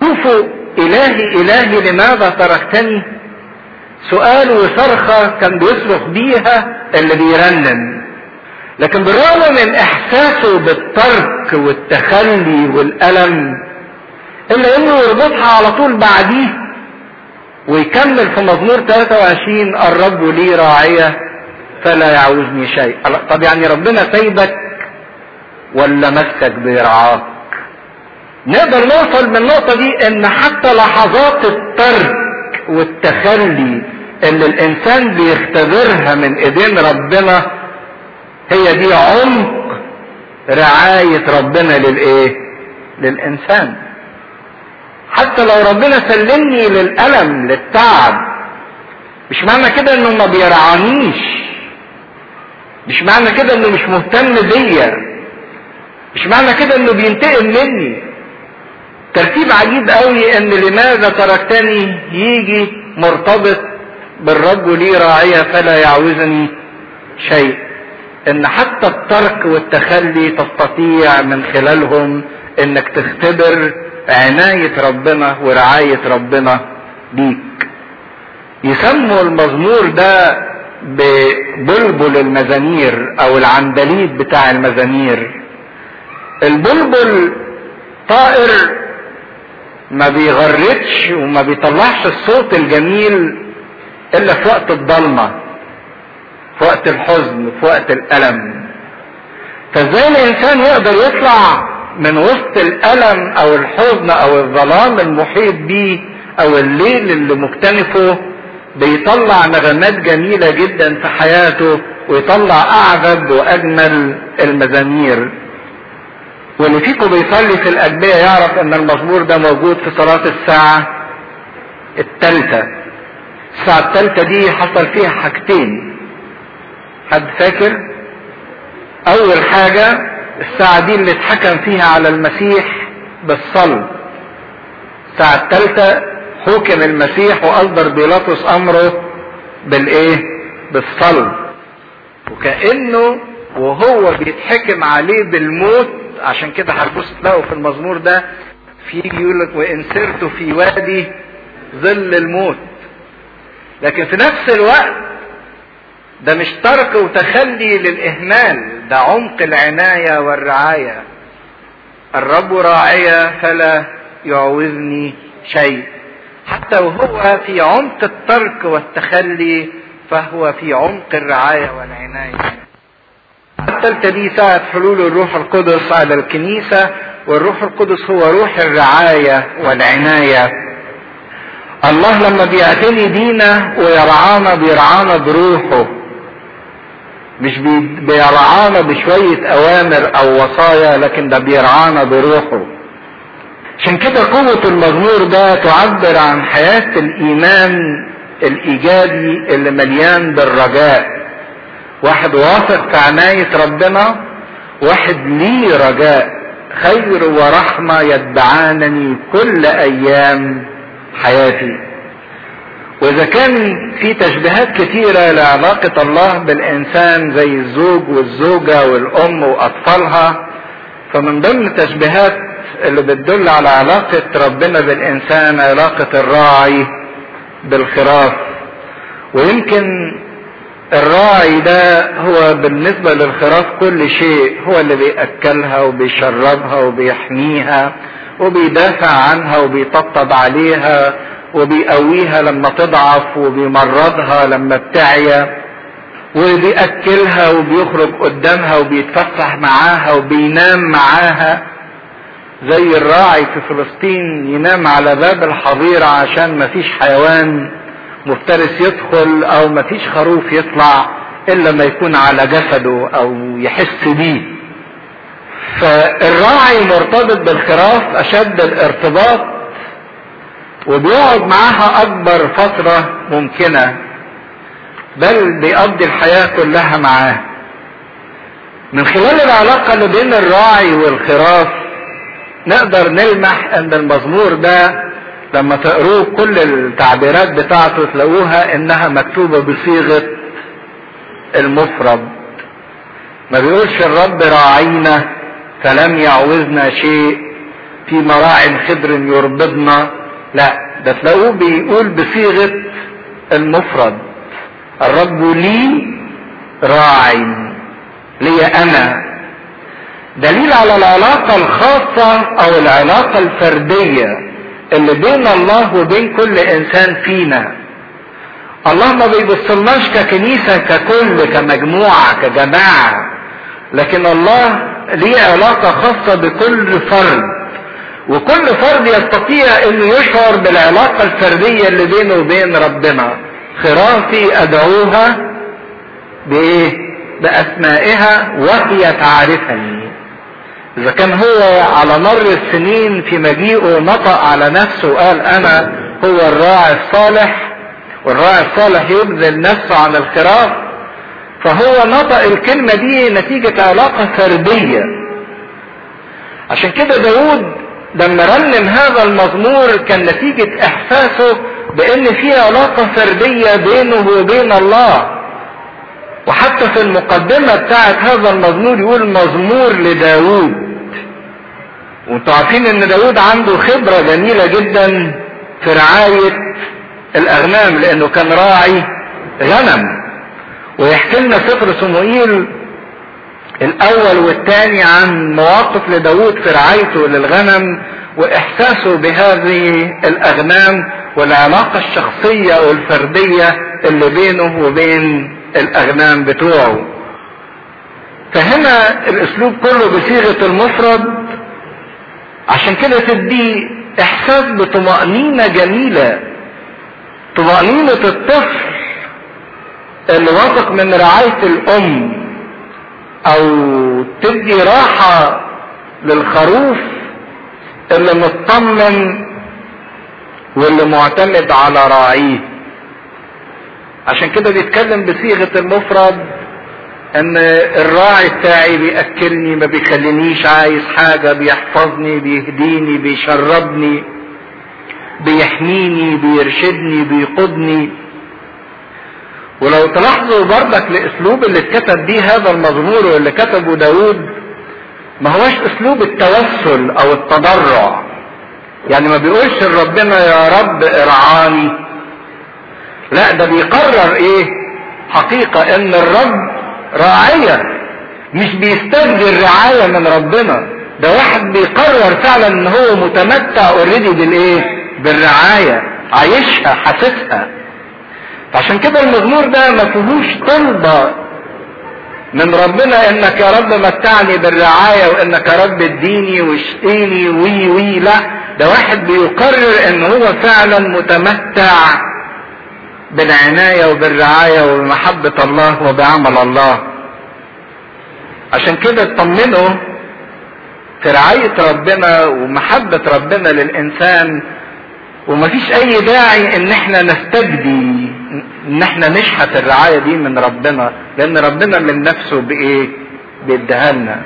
شوفوا الهي الهي لماذا تركتني سؤال وصرخة كان بيصرخ بيها اللي بيرنم لكن بالرغم من احساسه بالترك والتخلي والالم الا انه يربطها على طول بعديه ويكمل في مزمور 23 الرب لي راعية فلا يعوزني شيء طب يعني ربنا سايبك ولا مسك بيرعاك نقدر نوصل من النقطة دي ان حتى لحظات الترك والتخلي اللي الانسان بيختبرها من ايدين ربنا هي دي عمق رعاية ربنا للايه للانسان حتى لو ربنا سلمني للألم للتعب مش معنى كده انه ما بيرعانيش مش معنى كده انه مش مهتم بيا مش معنى كده انه بينتقم مني ترتيب عجيب قوي ان لماذا تركتني يجي مرتبط بالرب لي راعية فلا يعوزني شيء ان حتى الترك والتخلي تستطيع من خلالهم انك تختبر عناية ربنا ورعاية ربنا ليك يسموا المزمور ده ببلبل المزامير او العندليب بتاع المزامير البلبل طائر ما بيغردش وما بيطلعش الصوت الجميل الا في وقت الضلمة في وقت الحزن في وقت الالم فازاي الانسان يقدر يطلع من وسط الالم او الحزن او الظلام المحيط بيه او الليل اللي مكتنفه بيطلع نغمات جميلة جدا في حياته ويطلع اعذب واجمل المزامير واللي فيكم بيصلي في الاجبية يعرف ان المزمور ده موجود في صلاة الساعة الثالثة الساعة الثالثة دي حصل فيها حاجتين حد فاكر اول حاجة الساعة دي اللي اتحكم فيها على المسيح بالصلب الساعة الثالثة حكم المسيح واصدر بيلاطس امره بالايه بالصلب وكأنه وهو بيتحكم عليه بالموت عشان كده هتبص تلاقوا في المزمور ده في يقول لك وان سرت في وادي ظل الموت لكن في نفس الوقت ده مش ترك وتخلي للاهمال ده عمق العنايه والرعايه الرب راعية فلا يعوزني شيء حتى وهو في عمق الترك والتخلي فهو في عمق الرعاية والعناية الثالثة دي ساعة حلول الروح القدس على الكنيسة والروح القدس هو روح الرعاية والعناية الله لما بيعتني بينا ويرعانا بيرعانا بروحه مش بيرعانا بشوية أوامر أو وصايا لكن ده بيرعانا بروحه عشان كده قوة المزمور ده تعبر عن حياة الإيمان الإيجابي اللي مليان بالرجاء واحد واثق في عناية ربنا واحد ليه رجاء خير ورحمة يتبعانني كل أيام حياتي وإذا كان في تشبيهات كتيرة لعلاقة الله بالإنسان زي الزوج والزوجة والأم وأطفالها فمن ضمن التشبيهات اللي بتدل على علاقة ربنا بالإنسان علاقة الراعي بالخراف ويمكن الراعي ده هو بالنسبة للخراف كل شيء هو اللي بيأكلها وبيشربها وبيحميها وبيدافع عنها وبيطبطب عليها وبيقويها لما تضعف وبيمرضها لما بتعيا وبيأكلها وبيخرج قدامها وبيتفسح معاها وبينام معاها زي الراعي في فلسطين ينام على باب الحظيرة عشان مفيش حيوان مفترس يدخل او مفيش خروف يطلع الا ما يكون على جسده او يحس بيه فالراعي مرتبط بالخراف اشد الارتباط وبيقعد معاها اكبر فترة ممكنة بل بيقضي الحياة كلها معاه من خلال العلاقة اللي بين الراعي والخراف نقدر نلمح ان المزمور ده لما تقروه كل التعبيرات بتاعته تلاقوها انها مكتوبة بصيغة المفرد ما بيقولش الرب راعينا فلم يعوزنا شيء في مراع خضر يربضنا لا ده تلاقوه بيقول بصيغة المفرد الرب لي راعي لي انا دليل على العلاقة الخاصة او العلاقة الفردية اللي بين الله وبين كل انسان فينا الله ما بيبصلناش ككنيسة ككل كمجموعة كجماعة لكن الله ليه علاقة خاصة بكل فرد وكل فرد يستطيع انه يشعر بالعلاقة الفردية اللي بينه وبين ربنا خرافي ادعوها بايه باسمائها وهي تعرفني اذا كان هو على مر السنين في مجيئه نطق على نفسه وقال انا هو الراعي الصالح والراعي الصالح يبذل نفسه عن الخراف فهو نطق الكلمة دي نتيجة علاقة فردية عشان كده داود لما رنم هذا المزمور كان نتيجة احساسه بان في علاقة فردية بينه وبين الله وحتى في المقدمة بتاعت هذا المزمور يقول مزمور لداود وانتوا عارفين ان داود عنده خبرة جميلة جدا في رعاية الاغنام لانه كان راعي غنم ويحكي لنا سفر صموئيل الاول والثاني عن مواقف لداود في رعايته للغنم واحساسه بهذه الاغنام والعلاقة الشخصية والفردية اللي بينه وبين الاغنام بتوعه فهنا الاسلوب كله بصيغة المفرد عشان كده تدي احساس بطمأنينة جميلة طمأنينة الطفل اللي واثق من رعاية الام او تدي راحة للخروف اللي مطمن واللي معتمد على راعيه عشان كده بيتكلم بصيغة المفرد ان الراعي بتاعي بيأكلني ما بيخلينيش عايز حاجة بيحفظني بيهديني بيشربني بيحميني بيرشدني بيقودني ولو تلاحظوا برضك الاسلوب اللي اتكتب بيه هذا المزمور واللي كتبه داود ما هوش اسلوب التوسل او التضرع يعني ما بيقولش لربنا يا رب ارعاني لا ده بيقرر ايه حقيقة ان الرب راعية مش بيستجدي الرعاية من ربنا ده واحد بيقرر فعلا ان هو متمتع اوريدي بالايه بالرعاية عايشها حاسسها عشان كده المزمور ده ما فيهوش طلبة من ربنا انك يا رب متعني بالرعاية وانك يا رب اديني واشقيني وي وي لا ده واحد بيقرر ان هو فعلا متمتع بالعناية وبالرعاية وبمحبة الله وبعمل الله عشان كده اطمنوا في رعاية ربنا ومحبة ربنا للإنسان ومفيش أي داعي إن احنا نستجدي إن احنا نشحت الرعاية دي من ربنا لأن ربنا من نفسه بإيه؟ بيديها لنا.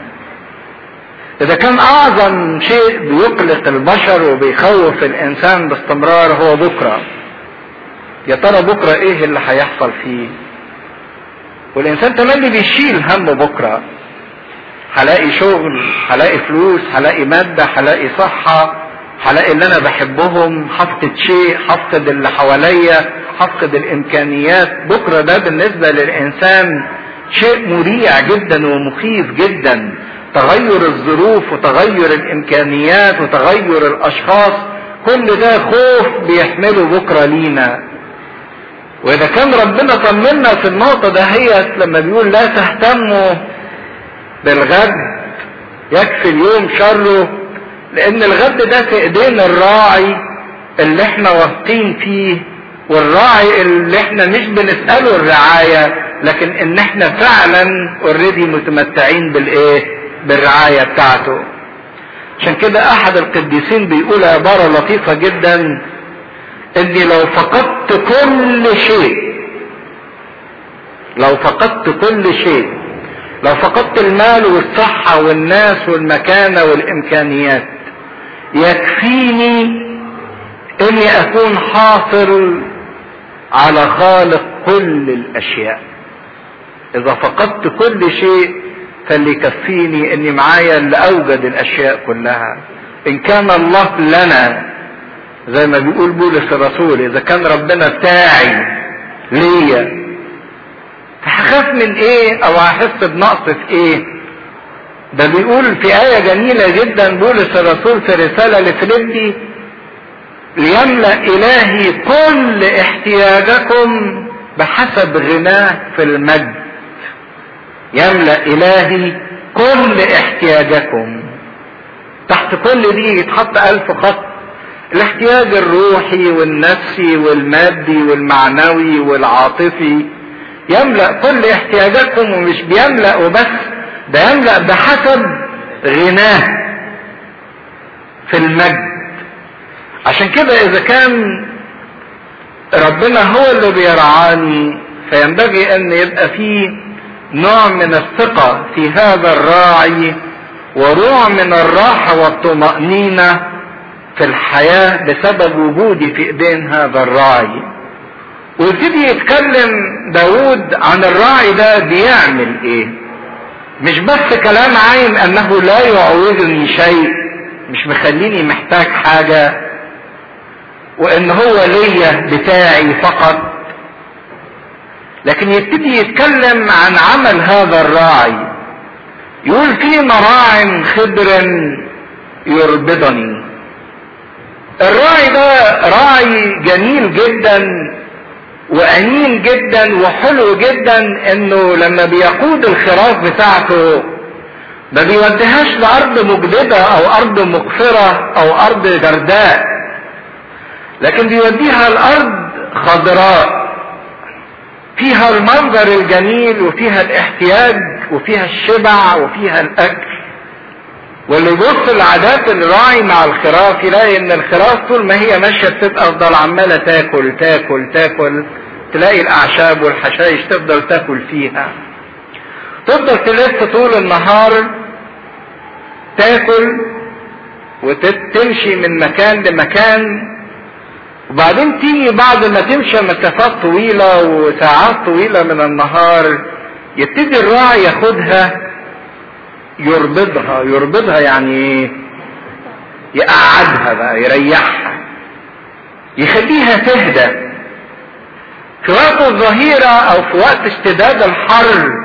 إذا كان أعظم شيء بيقلق البشر وبيخوف الإنسان باستمرار هو بكرة. يا ترى بكرة إيه اللي هيحصل فيه؟ والإنسان تملي بيشيل هم بكرة. هلاقي شغل هلاقي فلوس هلاقي مادة هلاقي صحة هلاقي اللي انا بحبهم هفقد شيء هفقد اللي حواليا هفقد الامكانيات بكرة ده بالنسبة للانسان شيء مريع جدا ومخيف جدا تغير الظروف وتغير الامكانيات وتغير الاشخاص كل ده خوف بيحمله بكرة لينا واذا كان ربنا طمنا في النقطة دهيت لما بيقول لا تهتموا بالغد يكفي اليوم شره لان الغد ده في ايدين الراعي اللي احنا واثقين فيه والراعي اللي احنا مش بنسأله الرعاية لكن ان احنا فعلا اوريدي متمتعين بالايه بالرعاية بتاعته عشان كده احد القديسين بيقول عبارة لطيفة جدا اني لو فقدت كل شيء لو فقدت كل شيء لو فقدت المال والصحة والناس والمكانة والإمكانيات يكفيني إني أكون حاصل على خالق كل الأشياء إذا فقدت كل شيء فاللي يكفيني إني معايا اللي أوجد الأشياء كلها ان كان الله لنا زي ما بيقول بولس الرسول اذا كان ربنا بتاعي ليا هخاف من ايه او هحس بنقص في ايه ده بيقول في آية جميلة جدا بولس الرسول في رسالة لفيليبي ليملأ إلهي كل احتياجكم بحسب غناه في المجد يملأ إلهي كل احتياجكم تحت كل دي يتحط ألف خط الاحتياج الروحي والنفسي والمادي والمعنوي والعاطفي يملأ كل احتياجاتكم ومش بيملأ وبس ده يملأ بحسب غناه في المجد عشان كده اذا كان ربنا هو اللي بيرعاني فينبغي ان يبقى فيه نوع من الثقة في هذا الراعي ونوع من الراحة والطمأنينة في الحياة بسبب وجودي في ايدين هذا الراعي ويبتدي يتكلم داود عن الراعي ده بيعمل ايه مش بس كلام عين انه لا يعوزني شيء مش مخليني محتاج حاجة وان هو ليا بتاعي فقط لكن يبتدي يتكلم عن عمل هذا الراعي يقول في مراع خبر يربضني الراعي ده راعي جميل جدا وأمين جدا وحلو جدا انه لما بيقود الخراف بتاعته ما بيوديهاش لارض مجدبة او ارض مقفرة او ارض جرداء لكن بيوديها الارض خضراء فيها المنظر الجميل وفيها الاحتياج وفيها الشبع وفيها الاكل واللي يبص لعادات الراعي مع الخراف يلاقي ان الخراف طول ما هي ماشيه بتبقى تفضل عماله تاكل تاكل تاكل تلاقي الاعشاب والحشائش تفضل تاكل فيها تفضل تلف طول النهار تاكل وتمشي من مكان لمكان وبعدين تيجي بعد ما تمشي مسافات طويلة وساعات طويلة من النهار يبتدي الراعي ياخدها يربضها يربضها يعني ايه يقعدها بقى يريحها يخليها تهدى في وقت الظهيرة او في وقت اشتداد الحر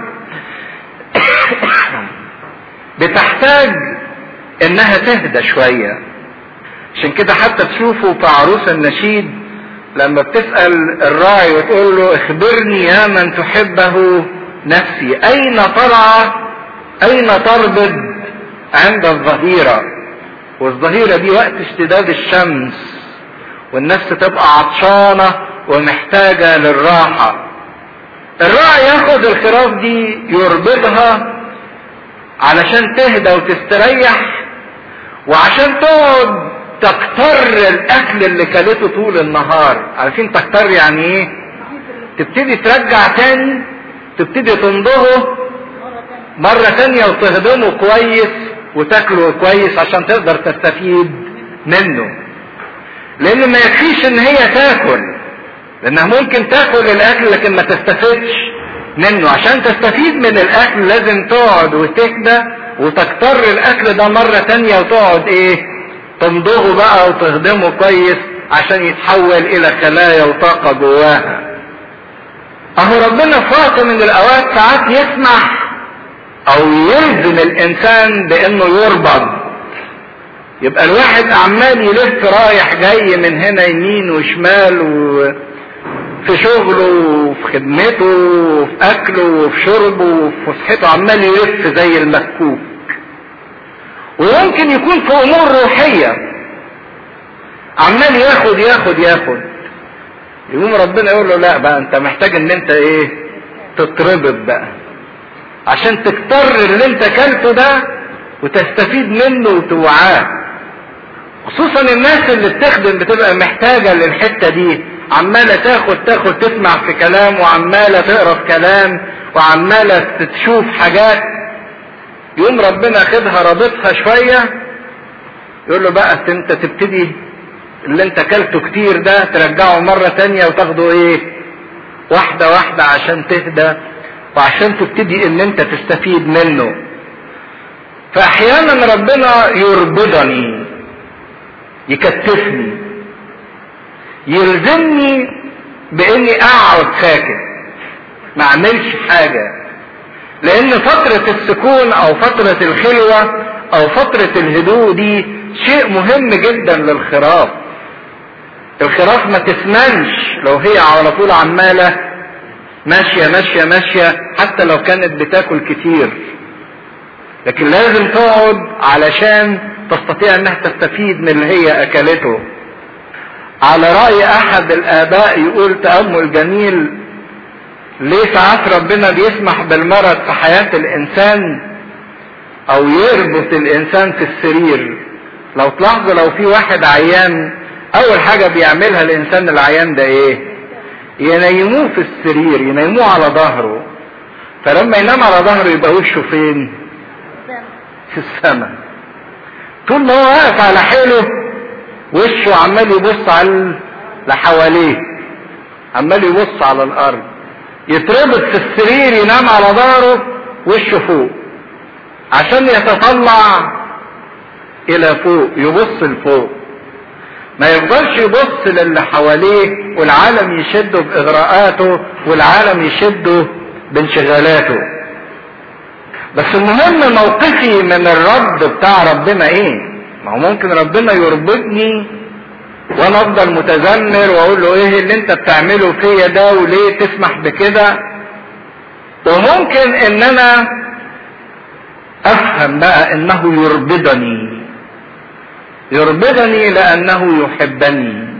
بتحتاج انها تهدى شوية عشان كده حتى تشوفوا في عروس النشيد لما بتسأل الراعي وتقول له اخبرني يا من تحبه نفسي اين ترعى اين تربض عند الظهيرة والظهيرة دي وقت اشتداد الشمس والنفس تبقى عطشانة ومحتاجة للراحة الراعي ياخد الخراف دي يربطها علشان تهدى وتستريح وعشان تقعد تكتر الاكل اللي كلته طول النهار عارفين تكتر يعني ايه تبتدي ترجع تاني تبتدي تنضغه مرة تانية وتهضمه كويس وتاكله كويس عشان تقدر تستفيد منه لان ما يكفيش ان هي تاكل لانها ممكن تاكل الاكل لكن ما تستفدش منه عشان تستفيد من الاكل لازم تقعد وتهدى وتكتر الاكل ده مرة تانية وتقعد ايه تمضغه بقى وتهضمه كويس عشان يتحول الى خلايا وطاقة جواها اهو ربنا في وقت من الاوقات ساعات يسمح او يلزم الانسان بانه يربض يبقى الواحد عمال يلف رايح جاي من هنا يمين وشمال وفي شغله وفي خدمته وفي اكله وفي شربه وفي فسحته عمال يلف زي المكوك ويمكن يكون في امور روحية عمال ياخد ياخد ياخد يقوم ربنا يقول له لا بقى انت محتاج ان انت ايه تتربط بقى عشان تكتر اللي انت كلته ده وتستفيد منه وتوعاه خصوصا الناس اللي بتخدم بتبقى محتاجة للحتة دي عمالة تاخد تاخد تسمع في كلام وعمالة تقرا في كلام وعمالة تشوف حاجات يقوم ربنا خدها رابطها شوية يقول له بقى انت تبتدي اللي انت كلته كتير ده ترجعه مرة تانية وتاخده ايه واحدة واحدة عشان تهدى وعشان تبتدي ان انت تستفيد منه فاحيانا ربنا يربضني يكتفني يلزمني باني اقعد ساكت ما اعملش حاجة لان فترة السكون او فترة الخلوة او فترة الهدوء دي شيء مهم جدا للخراف الخراف ما تسمنش لو هي على طول عمالة ماشية ماشية ماشية حتى لو كانت بتاكل كتير لكن لازم تقعد علشان تستطيع انها تستفيد من اللي هي اكلته على رأي احد الاباء يقول تأمل جميل ليه ساعات ربنا بيسمح بالمرض في حياة الانسان او يربط الانسان في السرير لو تلاحظوا لو في واحد عيان اول حاجة بيعملها الانسان العيان ده ايه ينيموه في السرير ينيموه على ظهره فلما ينام على ظهره يبقى وشه فين في السماء طول ما هو واقف على حيله وشه عمال يبص على اللي حواليه عمال يبص على الارض يتربط في السرير ينام على ظهره وشه فوق عشان يتطلع الى فوق يبص لفوق ما يفضلش يبص للي حواليه والعالم يشده باغراءاته والعالم يشده بانشغالاته بس المهم موقفي من الرد بتاع ربنا ايه ما هو ممكن ربنا يربطني وانا افضل متذمر واقول له ايه اللي انت بتعمله فيا ده وليه تسمح بكده وممكن ان انا افهم بقى انه يربضني يربضني لانه يحبني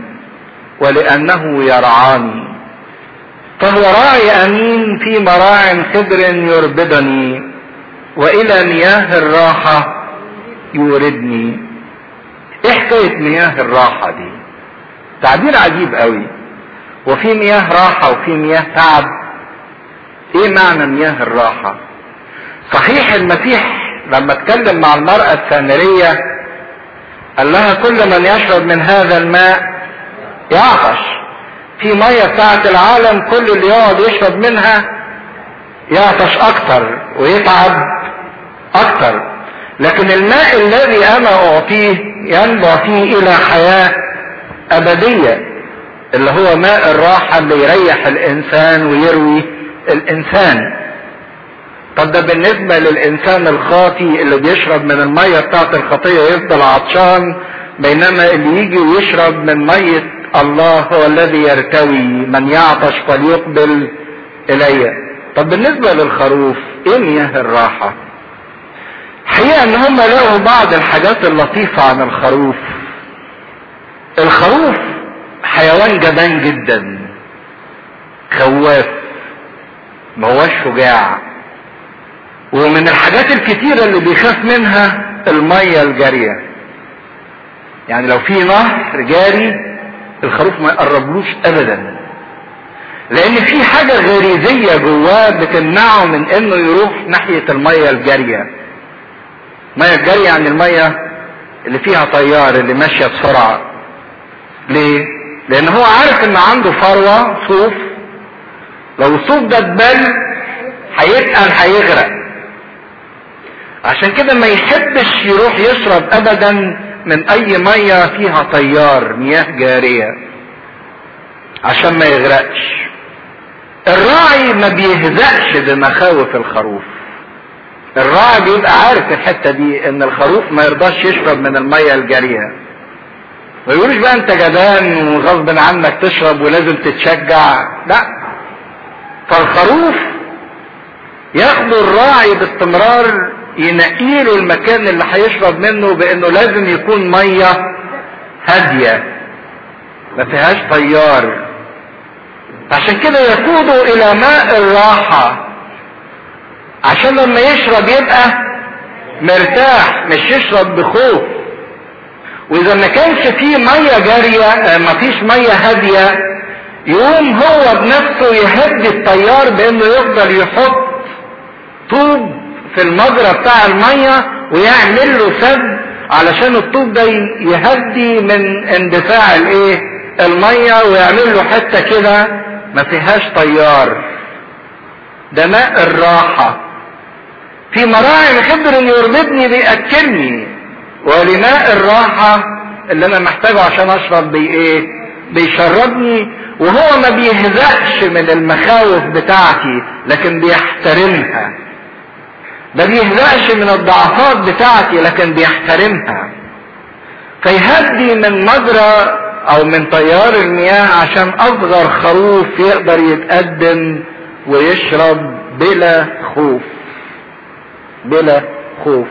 ولانه يرعاني فهو راعي امين في مراع خضر يربضني والى مياه الراحة يوردني ايه حكاية مياه الراحة دي تعبير عجيب قوي وفي مياه راحة وفي مياه تعب ايه معنى مياه الراحة صحيح المسيح لما اتكلم مع المرأة السامرية قال لها كل من يشرب من هذا الماء يعطش في مية بتاعت العالم كل اللي يقعد يشرب منها يعطش اكتر ويتعب اكتر لكن الماء الذي انا اعطيه ينبع فيه الى حياة ابدية اللي هو ماء الراحة اللي يريح الانسان ويروي الانسان طب ده بالنسبة للانسان الخاطي اللي بيشرب من المية بتاعت الخطية ويفضل عطشان بينما اللي يجي ويشرب من مية الله هو الذي يرتوي من يعطش فليقبل الي طب بالنسبة للخروف ايه مياه الراحة حقيقة ان هم لقوا بعض الحاجات اللطيفة عن الخروف الخروف حيوان جبان جدا خواف ما هوش شجاع ومن الحاجات الكتيرة اللي بيخاف منها المية الجارية يعني لو في نهر جاري الخروف ما يقربلوش ابدا لان في حاجة غريزية جواه بتمنعه من انه يروح ناحية المية الجارية المية الجارية يعني المية اللي فيها طيار اللي ماشية بسرعة ليه لان هو عارف ان عنده فروة صوف لو الصوف ده اتبل هيتقل هيغرق عشان كده ما يحبش يروح يشرب ابدا من اي مية فيها طيار مياه جارية عشان ما يغرقش الراعي ما بيهزأش بمخاوف الخروف الراعي بيبقى عارف الحتة دي ان الخروف ما يرضاش يشرب من المية الجارية ما يقولش بقى انت جبان وغصب عنك تشرب ولازم تتشجع لا فالخروف ياخدوا الراعي باستمرار ينقيله المكان اللي هيشرب منه بانه لازم يكون ميه هاديه ما فيهاش طيار عشان كده يقودوا الى ماء الراحه عشان لما يشرب يبقى مرتاح مش يشرب بخوف واذا ما كانش فيه ميه جاريه ما فيش ميه هاديه يقوم هو بنفسه يهدي الطيار بانه يفضل يحط طوب في المجرى بتاع المية ويعمل له سد علشان الطوب ده يهدي من اندفاع الايه المية ويعمل له حتة كده ما فيهاش طيار ده ماء الراحة في مراعي خضر يربطني بيأكلني ولماء الراحة اللي انا محتاجه عشان اشرب بي ايه بيشربني وهو ما بيهزأش من المخاوف بتاعتي لكن بيحترمها ما بيهزأش من الضعفات بتاعتي لكن بيحترمها فيهدي من مجرى او من تيار المياه عشان اصغر خروف يقدر يتقدم ويشرب بلا خوف بلا خوف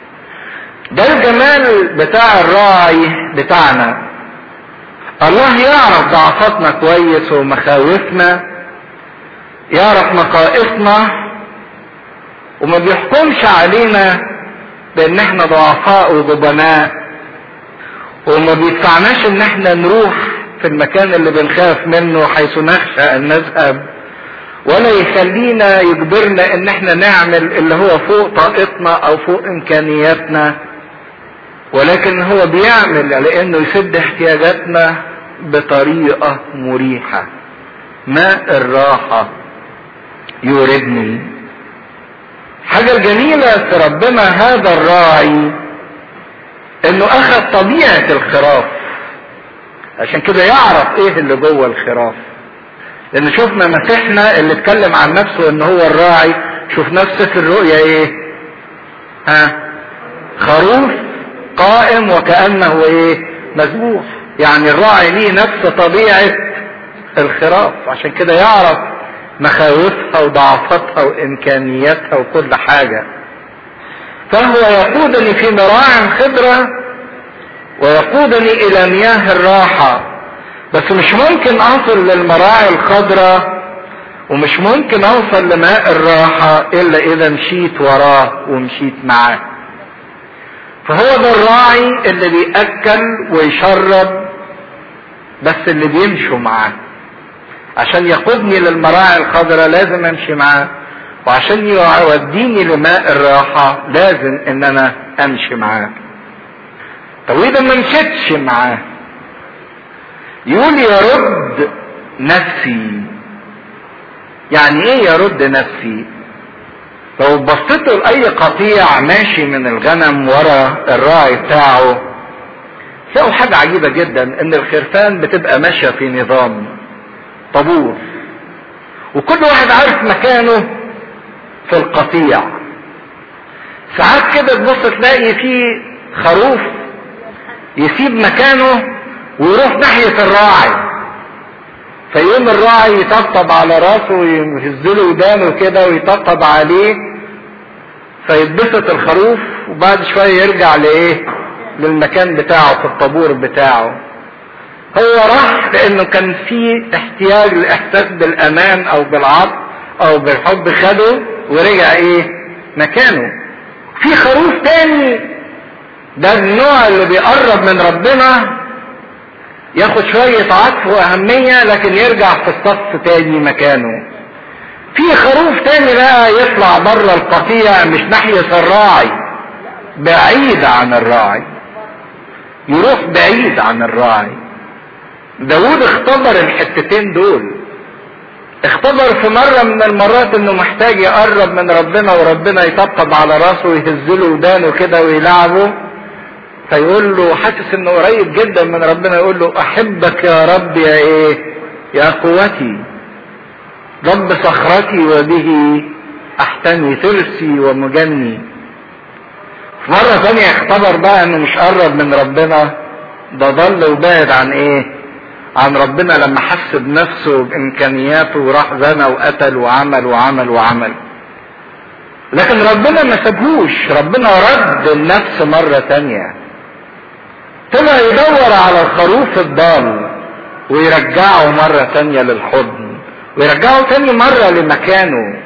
ده الجمال بتاع الراعي بتاعنا الله يعرف ضعفاتنا كويس ومخاوفنا يعرف نقائصنا وما بيحكمش علينا بان احنا ضعفاء وجبناء وما بيدفعناش ان احنا نروح في المكان اللي بنخاف منه حيث نخشى ان نذهب ولا يخلينا يجبرنا ان احنا نعمل اللي هو فوق طاقتنا او فوق امكانياتنا ولكن هو بيعمل لانه يسد احتياجاتنا بطريقة مريحة ماء الراحة يوردني حاجة الجميلة في ربنا هذا الراعي انه اخذ طبيعة الخراف عشان كده يعرف ايه اللي جوه الخراف لان شفنا مسيحنا اللي اتكلم عن نفسه ان هو الراعي شوف نفسه في الرؤيا ايه ها خروف قائم وكأنه ايه مذبوح يعني الراعي ليه نفس طبيعة الخراف عشان كده يعرف مخاوفها وضعفاتها وامكانياتها وكل حاجة فهو يقودني في مراع خضرة ويقودني الى مياه الراحة بس مش ممكن اوصل للمراعي الخضراء ومش ممكن اوصل لماء الراحة الا اذا مشيت وراه ومشيت معاه فهو ده الراعي اللي بيأكل ويشرب بس اللي بيمشوا معاه عشان يقودني للمراعي الخضراء لازم امشي معاه وعشان يوديني لماء الراحة لازم ان انا امشي معاه طب واذا ما مشيتش معاه يقول يرد نفسي يعني ايه يرد نفسي لو بصيتوا لاي قطيع ماشي من الغنم ورا الراعي بتاعه تلاقوا حاجة عجيبة جدا ان الخرفان بتبقى ماشية في نظام طابور وكل واحد عارف مكانه في القطيع ساعات كده تبص تلاقي في خروف يسيب مكانه ويروح ناحية الراعي فيقوم الراعي يطبطب على راسه ويهز له ودانه كده ويطبطب عليه فيتبسط الخروف وبعد شوية يرجع لايه للمكان بتاعه في الطابور بتاعه هو راح لانه كان في احتياج لاحساس بالامان او بالعطف او بالحب خده ورجع ايه مكانه في خروف تاني ده النوع اللي بيقرب من ربنا ياخد شوية عطف واهمية لكن يرجع في الصف تاني مكانه في خروف تاني بقى يطلع بره القطيع مش ناحية الراعي بعيد عن الراعي يروح بعيد عن الراعي داود اختبر الحتتين دول اختبر في مرة من المرات انه محتاج يقرب من ربنا وربنا يطبطب على راسه ويهزله ودانه كده ويلعبه فيقول له حاسس انه قريب جدا من ربنا يقول له احبك يا رب يا ايه يا قوتي رب صخرتي وبه احتمي ترسي ومجني في مرة تانية اختبر بقى انه مش قرب من ربنا ده ضل وبعد عن ايه عن ربنا لما حس بنفسه بامكانياته وراح زنى وقتل وعمل وعمل وعمل لكن ربنا ما سابهوش ربنا رد النفس مرة تانية طلع يدور على الخروف الضال ويرجعه مرة تانية للحضن ويرجعه تاني مرة لمكانه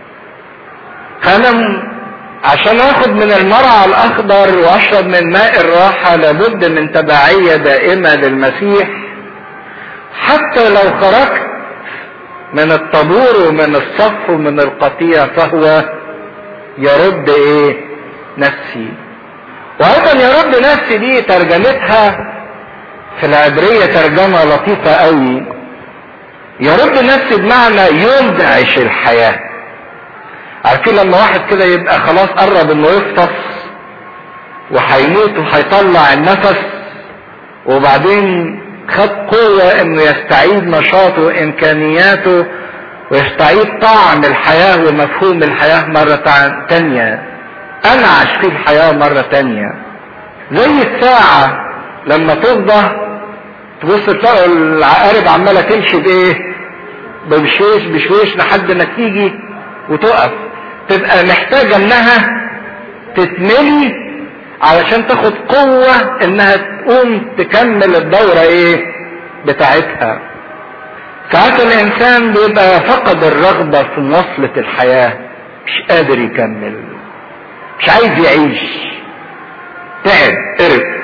فانا عشان اخد من المرعى الاخضر واشرب من ماء الراحة لابد من تبعية دائمة للمسيح حتى لو خرجت من الطابور ومن الصف ومن القطيع فهو يرد ايه نفسي وايضا يرد نفسي دي ترجمتها في العبرية ترجمة لطيفة قوي يرد نفسي بمعنى ينعش الحياة عارفين لما واحد كده يبقى خلاص قرب انه يفطس وهيموت وهيطلع النفس وبعدين خد قوة انه يستعيد نشاطه وامكانياته ويستعيد طعم الحياة ومفهوم الحياة مرة تانية انعش في الحياة مرة تانية زي الساعة لما تفضى تبص تلاقوا العقارب عمالة تمشي بايه بشويش بشويش لحد ما تيجي وتقف تبقى محتاجة انها تتملي علشان تاخد قوة انها تقوم تكمل الدورة ايه بتاعتها ساعات الانسان بيبقى فقد الرغبة في مواصلة الحياة مش قادر يكمل مش عايز يعيش تعب قرف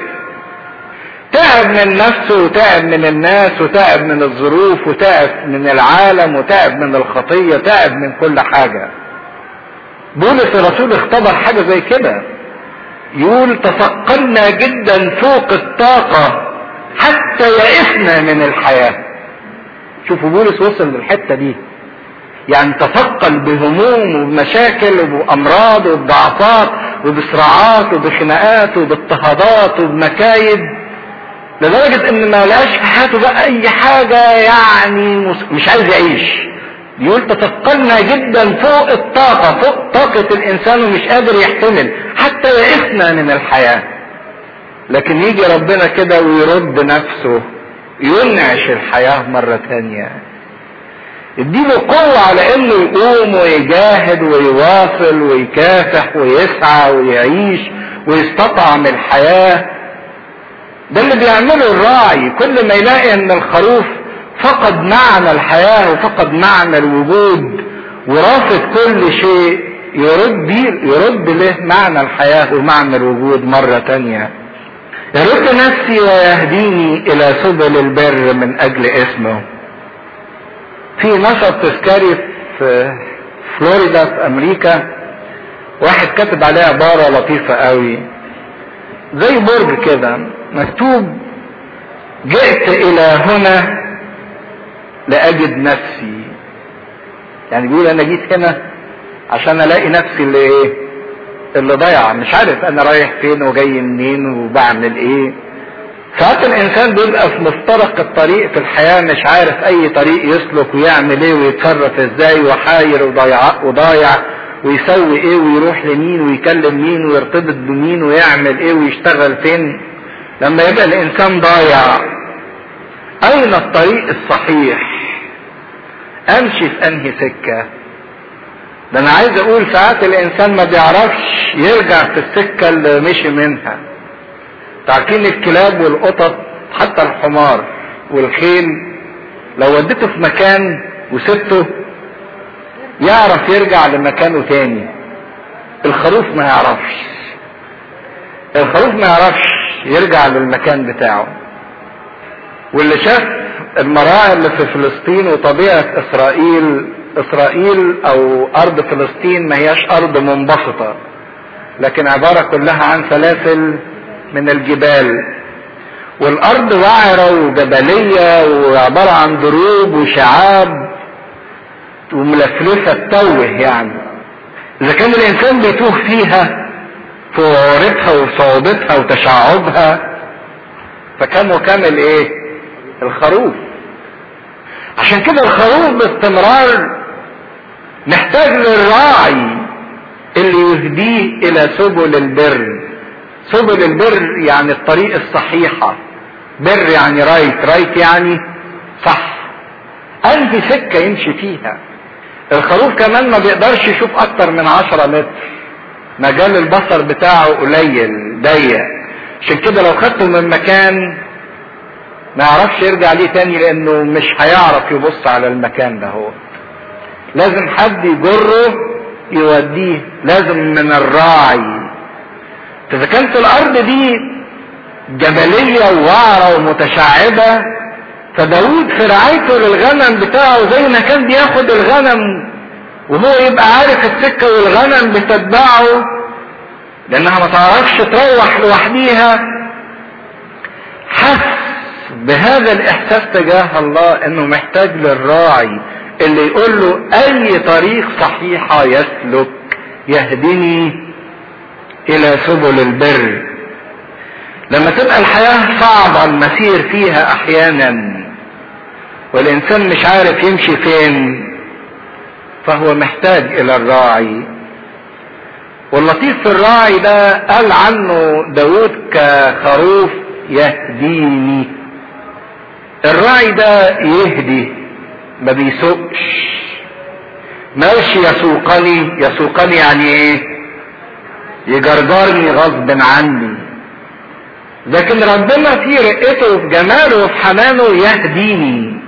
تعب من نفسه وتعب من الناس وتعب من الظروف وتعب من العالم وتعب من الخطية تعب من كل حاجة بولس الرسول اختبر حاجة زي كده يقول تثقلنا جدا فوق الطاقة حتى يئسنا من الحياة شوفوا بولس وصل للحتة دي يعني تثقل بهموم وبمشاكل وبأمراض وبضعفات وبصراعات وبخناقات وباضطهادات وبمكايد لدرجة ان ما لقاش في حياته بقى اي حاجة يعني مش عايز يعيش يقول تثقلنا جدا فوق الطاقة فوق طاقة الانسان ومش قادر يحتمل حتى يئسنا من الحياة لكن يجي ربنا كده ويرد نفسه ينعش الحياة مرة تانية يديله قوة على انه يقوم ويجاهد ويواصل ويكافح ويسعى ويعيش ويستطعم الحياة ده اللي بيعمله الراعي كل ما يلاقي ان الخروف فقد معنى الحياة وفقد معنى الوجود ورافض كل شيء يرد يرد له معنى الحياة ومعنى الوجود مرة تانية يرد نفسي ويهديني الى سبل البر من اجل اسمه في نشط تذكاري في فلوريدا في امريكا واحد كاتب عليه عبارة لطيفة قوي زي برج كده مكتوب جئت الى هنا لاجد نفسي يعني بيقول انا جيت هنا عشان الاقي نفسي اللي ايه اللي ضايعه مش عارف انا رايح فين وجاي منين وبعمل ايه ساعات الانسان بيبقى في مفترق الطريق في الحياه مش عارف اي طريق يسلك ويعمل ايه ويتصرف ازاي وحاير وضايع وضايع ويسوي ايه ويروح لمين ويكلم مين ويرتبط بمين ويعمل ايه ويشتغل فين لما يبقى الانسان ضايع اين الطريق الصحيح امشي في انهي سكة ده انا عايز اقول ساعات الانسان ما بيعرفش يرجع في السكة اللي مشي منها تعرفين الكلاب والقطط حتى الحمار والخيل لو وديته في مكان وسبته يعرف يرجع لمكانه تاني الخروف ما يعرفش الخروف ما يعرفش يرجع للمكان بتاعه واللي شاف المراعي اللي في فلسطين وطبيعة اسرائيل اسرائيل او ارض فلسطين ما هياش ارض منبسطة لكن عبارة كلها عن سلاسل من الجبال والارض وعرة وجبلية وعبارة عن دروب وشعاب وملفلفة تتوه يعني اذا كان الانسان بيتوه فيها في عورتها وصعوبتها وتشعبها فكم وكمل ايه الخروف عشان كده الخروف باستمرار محتاج للراعي اللي يهديه الى سبل البر سبل البر يعني الطريق الصحيحة بر يعني رايت رايت يعني صح انهي سكة يمشي فيها الخروف كمان ما بيقدرش يشوف اكتر من عشرة متر مجال البصر بتاعه قليل ضيق عشان كده لو خدته من مكان ما يعرفش يرجع ليه تاني لانه مش هيعرف يبص على المكان ده هو لازم حد يجره يوديه لازم من الراعي اذا كانت الارض دي جبلية ووعرة ومتشعبة فداود في رعايته للغنم بتاعه زي ما كان بياخد الغنم وهو يبقى عارف السكة والغنم بتتبعه لانها ما تعرفش تروح لوحديها حس بهذا الاحساس تجاه الله انه محتاج للراعي اللي يقول له اي طريق صحيحة يسلك يهدني الى سبل البر لما تبقى الحياة صعبة المسير فيها احيانا والانسان مش عارف يمشي فين فهو محتاج الى الراعي واللطيف في الراعي ده قال عنه داود كخروف يهديني الراعي ده يهدي ما بيسوقش ماشي يسوقني يسوقني يعني ايه يجرجرني غصب عني لكن ربنا في رقته وفي جماله وفي حنانه يهديني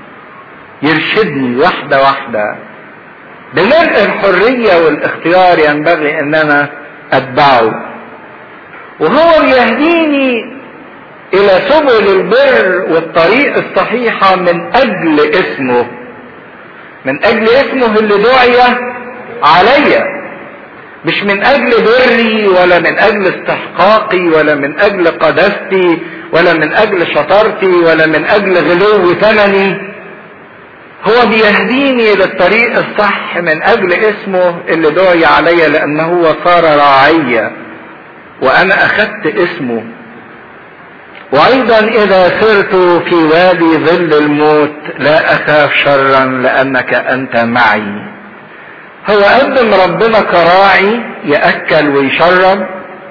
يرشدني واحدة واحدة بملء الحرية والاختيار ينبغي ان انا اتبعه وهو بيهديني الى سبل البر والطريق الصحيحة من اجل اسمه من اجل اسمه اللي دعي عليا مش من اجل بري ولا من اجل استحقاقي ولا من اجل قداستي ولا من اجل شطارتي ولا من اجل غلو ثمني هو بيهديني للطريق الصح من اجل اسمه اللي دعي عليا لانه هو صار راعيا وانا اخذت اسمه وايضا اذا سرت في وادي ظل الموت لا اخاف شرا لانك انت معي هو قدم ربنا كراعي ياكل ويشرب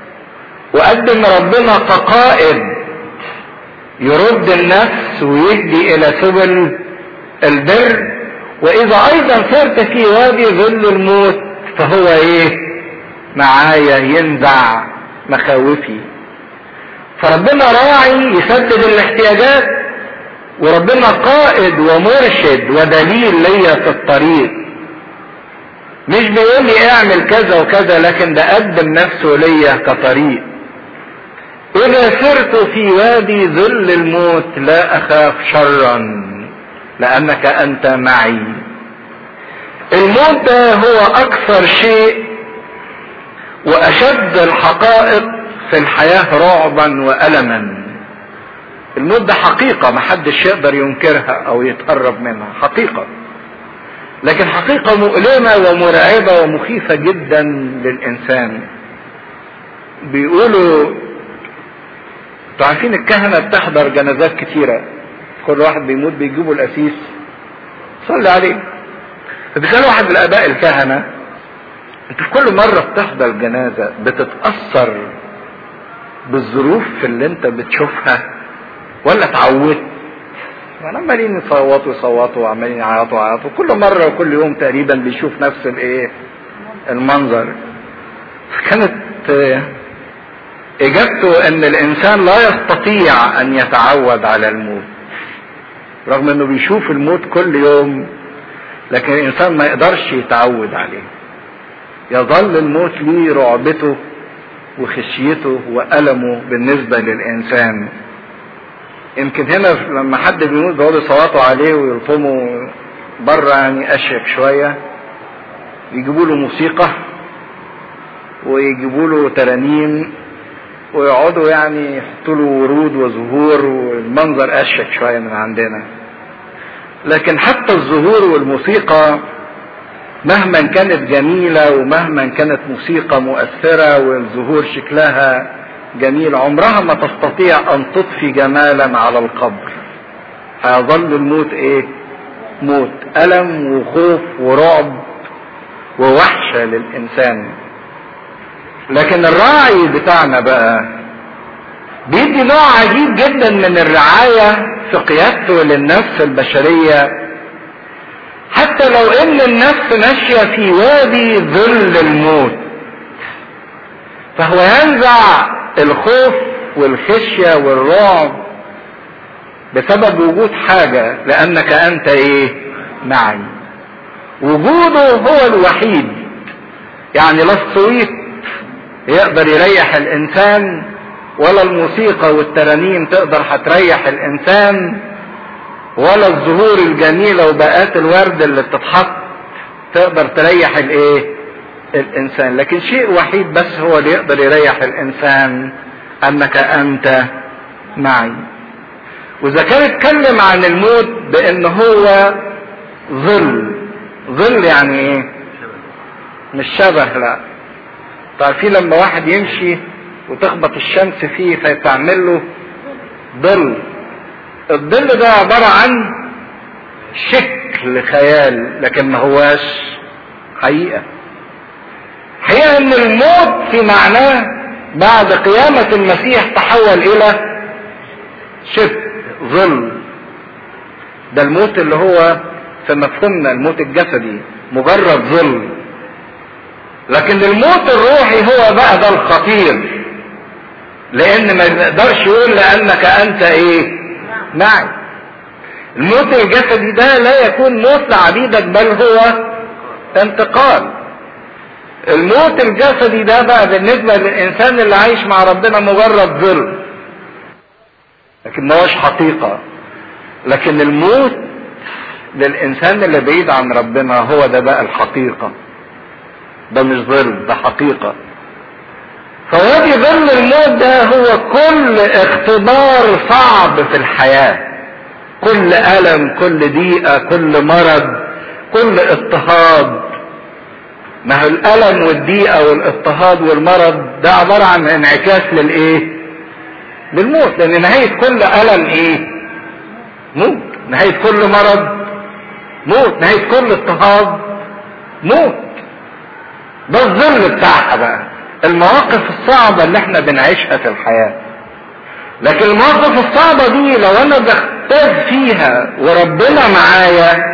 وقدم ربنا كقائد يرد النفس ويهدي الى سبل البر واذا ايضا سرت في وادي ظل الموت فهو ايه معايا ينزع مخاوفي فربنا راعي يسدد الاحتياجات وربنا قائد ومرشد ودليل ليا في الطريق مش بيقول لي اعمل كذا وكذا لكن ده قدم نفسه ليا كطريق اذا سرت في وادي ظل الموت لا اخاف شرا لانك انت معي الموت ده هو اكثر شيء واشد الحقائق في الحياة رعبا والما الموت ده حقيقة محدش يقدر ينكرها او يتقرب منها حقيقة لكن حقيقة مؤلمة ومرعبة ومخيفة جدا للانسان بيقولوا انتوا عارفين الكهنة بتحضر جنازات كتيرة كل واحد بيموت بيجيبوا القسيس صلي عليه فبيسألوا واحد من الآباء الكهنة انت في كل مرة بتحضر جنازة بتتأثر بالظروف اللي انت بتشوفها ولا اتعودت؟ يعني عمالين يصوتوا يصوتوا وعمالين يعيطوا يعيطوا كل مرة وكل يوم تقريبا بيشوف نفس الايه؟ المنظر. كانت اجابته ان الانسان لا يستطيع ان يتعود على الموت. رغم انه بيشوف الموت كل يوم لكن الانسان ما يقدرش يتعود عليه يظل الموت ليه رعبته وخشيته وألمه بالنسبة للإنسان يمكن هنا لما حد بيموت بيقعدوا يصوتوا عليه ويلطموا بره يعني أشيك شوية يجيبوا له موسيقى ويجيبوا له ترانيم ويقعدوا يعني يحطوا له ورود وزهور والمنظر اشيك شويه من عندنا لكن حتى الزهور والموسيقى مهما كانت جميلة ومهما كانت موسيقى مؤثرة والزهور شكلها جميل عمرها ما تستطيع ان تضفي جمالا على القبر هيظل الموت ايه موت الم وخوف ورعب ووحشة للانسان لكن الراعي بتاعنا بقى بيدي نوع عجيب جدا من الرعاية في قيادته للنفس البشرية حتى لو ان النفس ماشية في وادي ظل الموت فهو ينزع الخوف والخشية والرعب بسبب وجود حاجة لانك انت ايه معي وجوده هو الوحيد يعني لا الصويت يقدر يريح الانسان ولا الموسيقى والترانيم تقدر هتريح الانسان ولا الزهور الجميلة وباقات الورد اللي بتتحط تقدر تريح الايه الانسان لكن شيء وحيد بس هو اللي يقدر يريح الانسان انك انت معي واذا كان اتكلم عن الموت بان هو ظل ظل يعني ايه مش شبه لا تعرفين لما واحد يمشي وتخبط الشمس فيه فتعمل له ظل الظل ده عبارة عن شكل خيال لكن ما هواش حقيقة حقيقة ان الموت في معناه بعد قيامة المسيح تحول الى شبه ظل ده الموت اللي هو في مفهومنا الموت الجسدي مجرد ظل لكن الموت الروحي هو بقى ده الخطير لان ما يقدرش يقول لانك انت ايه معي الموت الجسدي ده لا يكون موت لعبيدك بل هو انتقال الموت الجسدي ده بقى بالنسبة للإنسان اللي عايش مع ربنا مجرد ظل لكن ما هوش حقيقة لكن الموت للإنسان اللي بعيد عن ربنا هو ده بقى الحقيقة ده مش ظل ده حقيقة فوادي ظل الموت ده هو كل اختبار صعب في الحياة كل ألم كل ضيقة كل مرض كل اضطهاد ما هو الألم والضيقة والاضطهاد والمرض ده عبارة عن انعكاس للإيه؟ للموت لأن نهاية كل ألم إيه؟ موت نهاية كل مرض موت نهاية كل اضطهاد موت ده الظل بتاعها بقى المواقف الصعبة اللي احنا بنعيشها في الحياة لكن المواقف الصعبة دي لو انا بختاز فيها وربنا معايا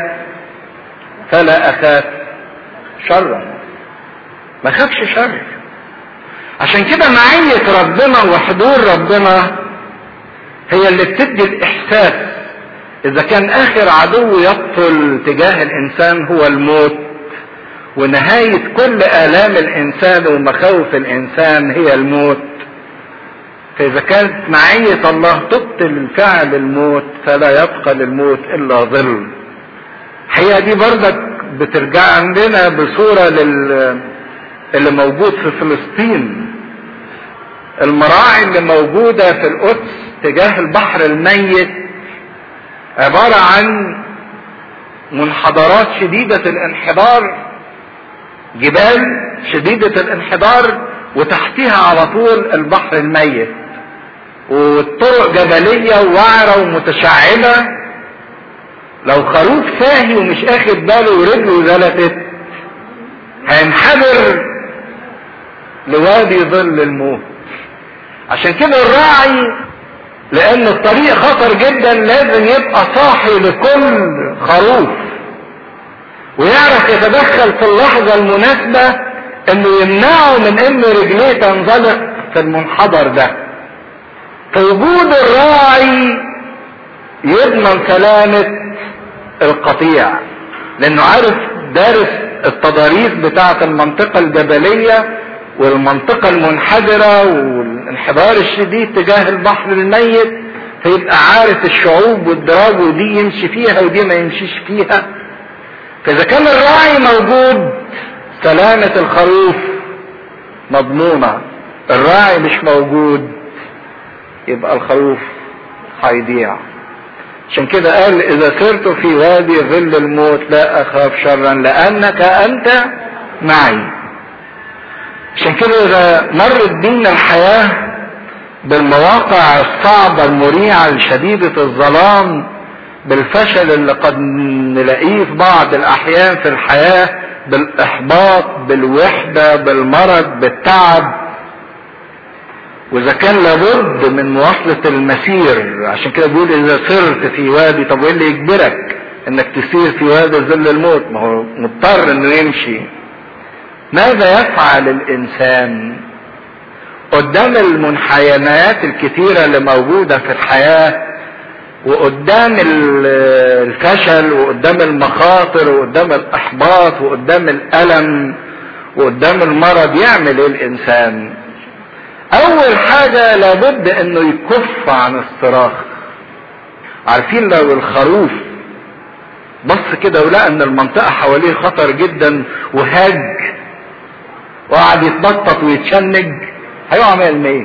فلا اخاف شرا ما اخافش شر عشان كده معية ربنا وحضور ربنا هي اللي بتدي الاحساس اذا كان اخر عدو يقتل تجاه الانسان هو الموت ونهاية كل آلام الإنسان ومخاوف الإنسان هي الموت فإذا كانت معية الله تبطل فعل الموت فلا يبقى للموت إلا ظل الحقيقة دي برضك بترجع عندنا بصورة لل اللي موجود في فلسطين المراعي اللي موجودة في القدس تجاه البحر الميت عبارة عن منحدرات شديدة الانحدار جبال شديدة الانحدار وتحتها على طول البحر الميت والطرق جبلية ووعرة ومتشعبة لو خروف ساهي ومش اخد باله ورجله زلتت هينحدر لوادي ظل الموت عشان كده الراعي لان الطريق خطر جدا لازم يبقى صاحي لكل خروف ويعرف يتدخل في اللحظة المناسبة انه يمنعه من ان رجليه تنزلق في المنحدر ده فوجود الراعي يضمن سلامة القطيع لانه عارف دارس التضاريس بتاعة المنطقة الجبلية والمنطقة المنحدرة والانحدار الشديد تجاه البحر الميت فيبقى عارف الشعوب والدراج ودي يمشي فيها ودي ما يمشيش فيها فاذا كان الراعي موجود سلامة الخروف مضمونة الراعي مش موجود يبقى الخروف هيضيع عشان كده قال اذا سرت في وادي ظل الموت لا اخاف شرا لانك انت معي عشان كده اذا مرت بينا الحياة بالمواقع الصعبة المريعة الشديدة الظلام بالفشل اللي قد نلاقيه في بعض الاحيان في الحياة بالاحباط بالوحدة بالمرض بالتعب واذا كان لابد من مواصلة المسير عشان كده بيقول اذا سرت في وادي طب وايه اللي يجبرك انك تسير في وادي ظل الموت ما هو مضطر انه يمشي ماذا يفعل الانسان قدام المنحيمات الكتيرة اللي موجودة في الحياة وقدام الفشل وقدام المخاطر وقدام الاحباط وقدام الالم وقدام المرض يعمل ايه الانسان اول حاجة لابد انه يكف عن الصراخ عارفين لو الخروف بص كده ولقى ان المنطقة حواليه خطر جدا وهاج وقعد يتنطط ويتشنج هيقع من ايه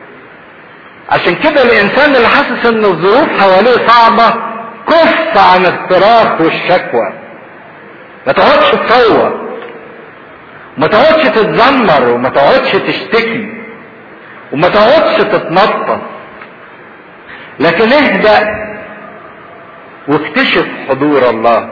عشان كده الانسان اللي حاسس ان الظروف حواليه صعبة كف عن الصراخ والشكوى ما تقعدش تصوت ما تقعدش تتذمر وما تقعدش تشتكي وما تقعدش تتنطط لكن اهدأ واكتشف حضور الله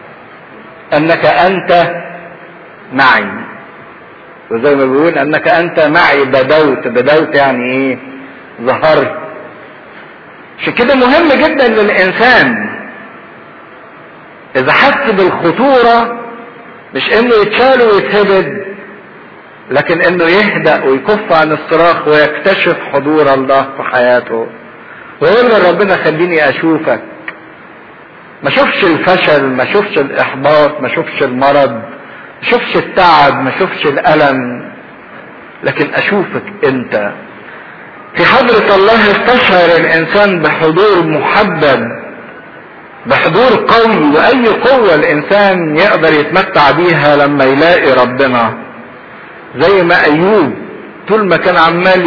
انك انت معي وزي ما بيقول انك انت معي بدوت بدوت يعني ايه ظهرت عشان كده مهم جدا للانسان اذا حس بالخطورة مش انه يتشال ويتهبد لكن انه يهدأ ويكف عن الصراخ ويكتشف حضور الله في حياته ويقول لربنا خليني اشوفك ما شوفش الفشل ما شوفش الاحباط ما شوفش المرض ما شوفش التعب ما شوفش الالم لكن اشوفك انت في حضرة الله استشعر الانسان بحضور محبب بحضور قوي واي قوة الانسان يقدر يتمتع بيها لما يلاقي ربنا زي ما ايوب طول ما كان عمال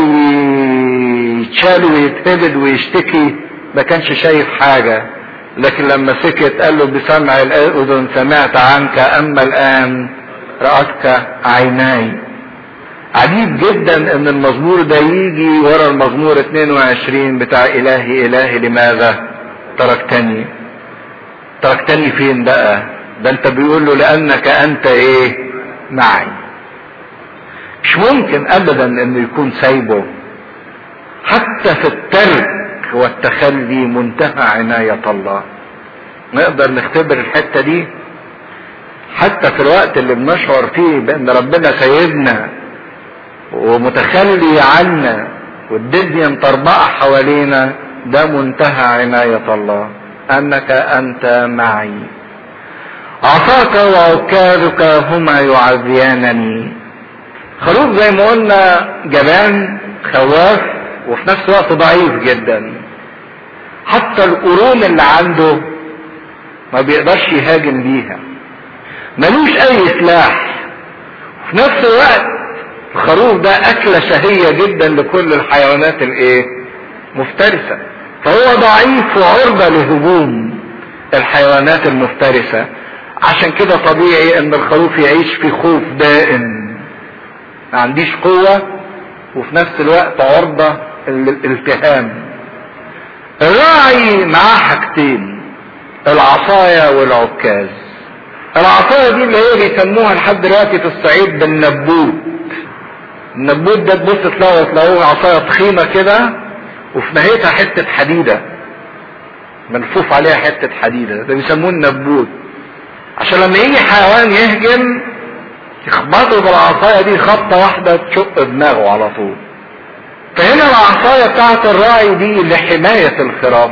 يتشال ويتهبد ويشتكي ما كانش شايف حاجة لكن لما سكت قال له بسمع الاذن سمعت عنك اما الان رأتك عيناي عجيب جدا ان المزمور ده يجي ورا المزمور 22 بتاع الهي الهي لماذا تركتني تركتني فين بقى ده انت بيقول له لانك انت ايه معي مش ممكن ابدا انه يكون سايبه حتى في الترك والتخلي منتهى عناية الله نقدر نختبر الحتة دي حتى في الوقت اللي بنشعر فيه بان ربنا سيدنا ومتخلي عنا والدنيا مطربقة حوالينا ده منتهى عناية الله انك انت معي عصاك وعكازك هما يعزيانني خروف زي ما قلنا جبان خواف وفي نفس الوقت ضعيف جدا حتى القرون اللي عنده ما بيقدرش يهاجم بيها ملوش اي سلاح في نفس الوقت الخروف ده اكلة شهية جدا لكل الحيوانات الايه مفترسة فهو ضعيف وعرضة لهجوم الحيوانات المفترسة عشان كده طبيعي ان الخروف يعيش في خوف دائم ما عنديش قوة وفي نفس الوقت عرضة للالتهام الراعي معاه حاجتين العصاية والعكاز العصاية دي اللي هي بيسموها لحد دلوقتي في الصعيد بالنبوت النبوت ده تبص تلاقوا تلاقوه عصاية تخينة كده وفي نهايتها حتة حديدة ملفوف عليها حتة حديدة ده بيسموه النبوت عشان لما يجي حيوان يهجم يخبطوا بالعصاية دي خبطة واحدة تشق دماغه على طول فهنا العصاية بتاعت الراعي دي لحماية الخراف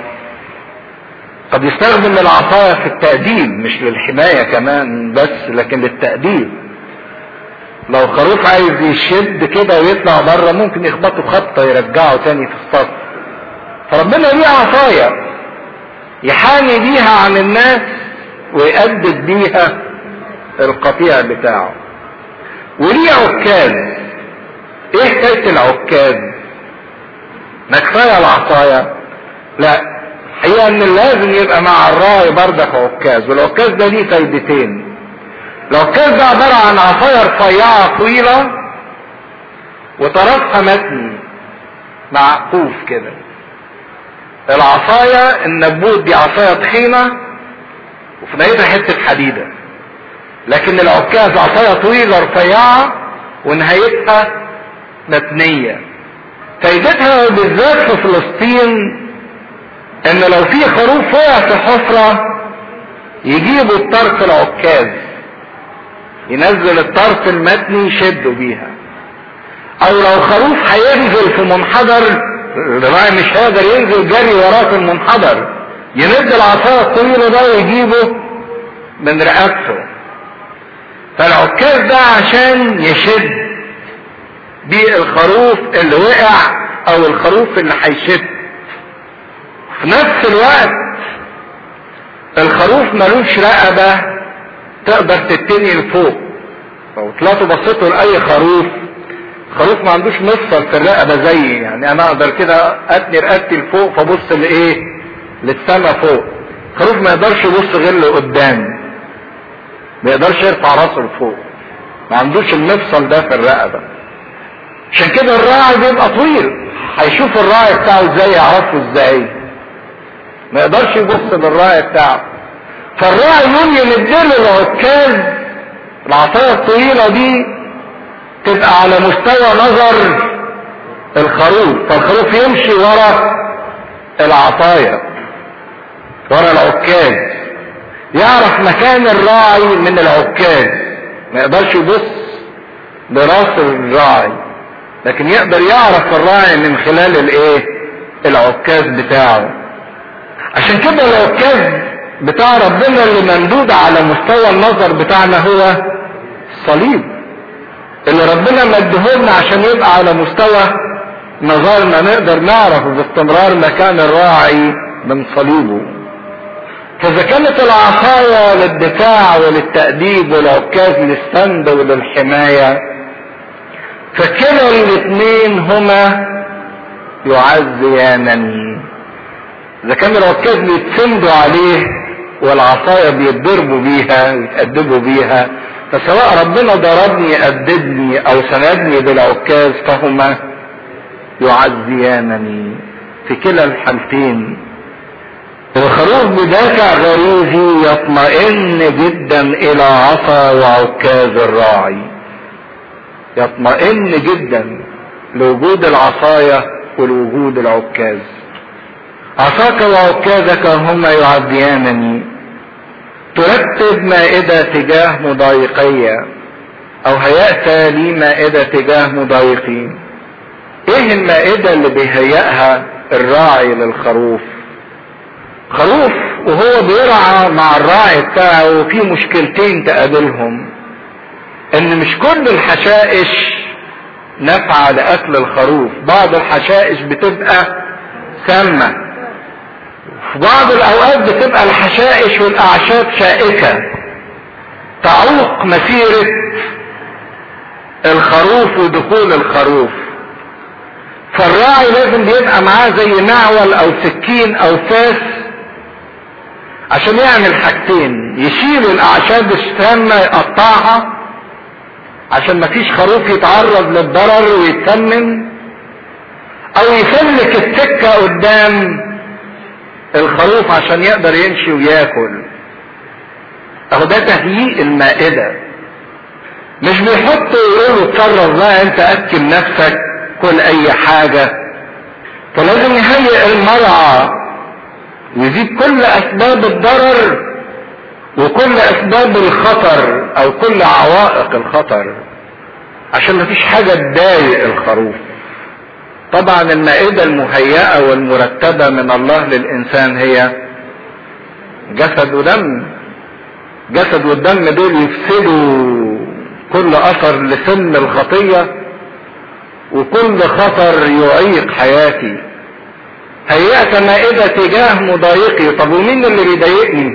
قد يستخدم العصاية في التأديب مش للحماية كمان بس لكن للتأديب لو خروف عايز يشد كده ويطلع بره ممكن يخبطه خبطة يرجعه تاني في الصف فربنا ليه عصاية يحامي بيها عن الناس ويأدب بيها القطيع بتاعه وليه عكاز ايه حكاية العكاز ما كفاية العصاية لا الحقيقة ان لازم يبقى مع الراعي بردك عكاز والعكاز ده ليه فايدتين العكاز ده عبارة عن عصاية رفيعة طويلة وطرفها متني معقوف كده العصاية النبوت دي عصاية تخينة وفي نهايتها حتة حديدة لكن العكاز عصاية طويلة رفيعة ونهايتها متنية فايدتها بالذات في فلسطين ان لو في خروف وقع في حفرة يجيبوا الطرف العكاز ينزل الطرف المتني يشدوا بيها او لو خروف هينزل في منحدر الراعي مش هيقدر ينزل جري وراه في المنحدر يمد العصاية الطويلة ده ويجيبه من رقبته فالعكاز ده عشان يشد بيه الخروف اللي وقع او الخروف اللي هيشد في نفس الوقت الخروف ملوش رقبة تقدر تتني لفوق لو طلعتوا بصيتوا لأي خروف خروف ما عندوش مفصل في الرقبة زيي يعني انا اقدر كده اتني رقبتي لفوق فابص لايه للسما فوق خروف ما يقدرش يبص غير لقدام ما يقدرش يرفع راسه لفوق ما عندوش المفصل ده في الرقبة عشان كده الراعي بيبقى طويل هيشوف الراعي بتاعه ازاي يعرفه ازاي ما يقدرش يبص للراعي بتاعه فالراعي يقوم يمدله العكاز العصايه الطويله دي تبقى على مستوى نظر الخروف فالخروف يمشي ورا العصايه ورا العكاز يعرف مكان الراعي من العكاز ما يقدرش يبص لراس الراعي لكن يقدر يعرف الراعي من خلال الايه العكاز بتاعه عشان كده العكاز بتاع ربنا اللي ممدود على مستوى النظر بتاعنا هو الصليب اللي ربنا مدهولنا عشان يبقى على مستوى نظرنا نقدر نعرف باستمرار مكان الراعي من صليبه فاذا كانت العصاية للدفاع وللتأديب والعكاز للسند وللحماية فكلا الاثنين هما يعزيانني اذا كان العكاز بيتسندوا عليه والعصاية بيتضربوا بيها ويتأدبوا بيها فسواء ربنا ضربني أدبني أو سندني بالعكاز فهما يعزيانني في كلا الحالتين الخروف بدافع غريزي يطمئن جدا الى عصا وعكاز الراعي يطمئن جدا لوجود العصاية ولوجود العكاز عصاك وعكازك هما يعديانني ترتب مائدة تجاه مضايقية او هيأت لي مائدة تجاه مضايقين ايه المائدة اللي بيهيئها الراعي للخروف خروف وهو بيرعى مع الراعي بتاعه في مشكلتين تقابلهم ان مش كل الحشائش نافعة لاكل الخروف بعض الحشائش بتبقى سامة في بعض الاوقات بتبقى الحشائش والاعشاب شائكة تعوق مسيرة الخروف ودخول الخروف فالراعي لازم بيبقى معاه زي معول او سكين او فاس عشان يعمل حاجتين يشيل الاعشاب السامة يقطعها عشان مفيش خروف يتعرض للضرر ويتسمم او يسلك السكة قدام الخروف عشان يقدر يمشي وياكل اهو ده تهيئ المائدة مش بيحطوا يقولوا اتصرف بقى انت اكل نفسك كل اي حاجة فلازم يهيئ المرعى يزيد كل اسباب الضرر وكل اسباب الخطر او كل عوائق الخطر عشان مفيش حاجة تضايق الخروف طبعا المائدة المهيئة والمرتبة من الله للانسان هي جسد ودم جسد والدم دول يفسدوا كل اثر لسن الخطية وكل خطر يعيق حياتي هيأت مائدة تجاه مضايقي طب ومين اللي بيضايقني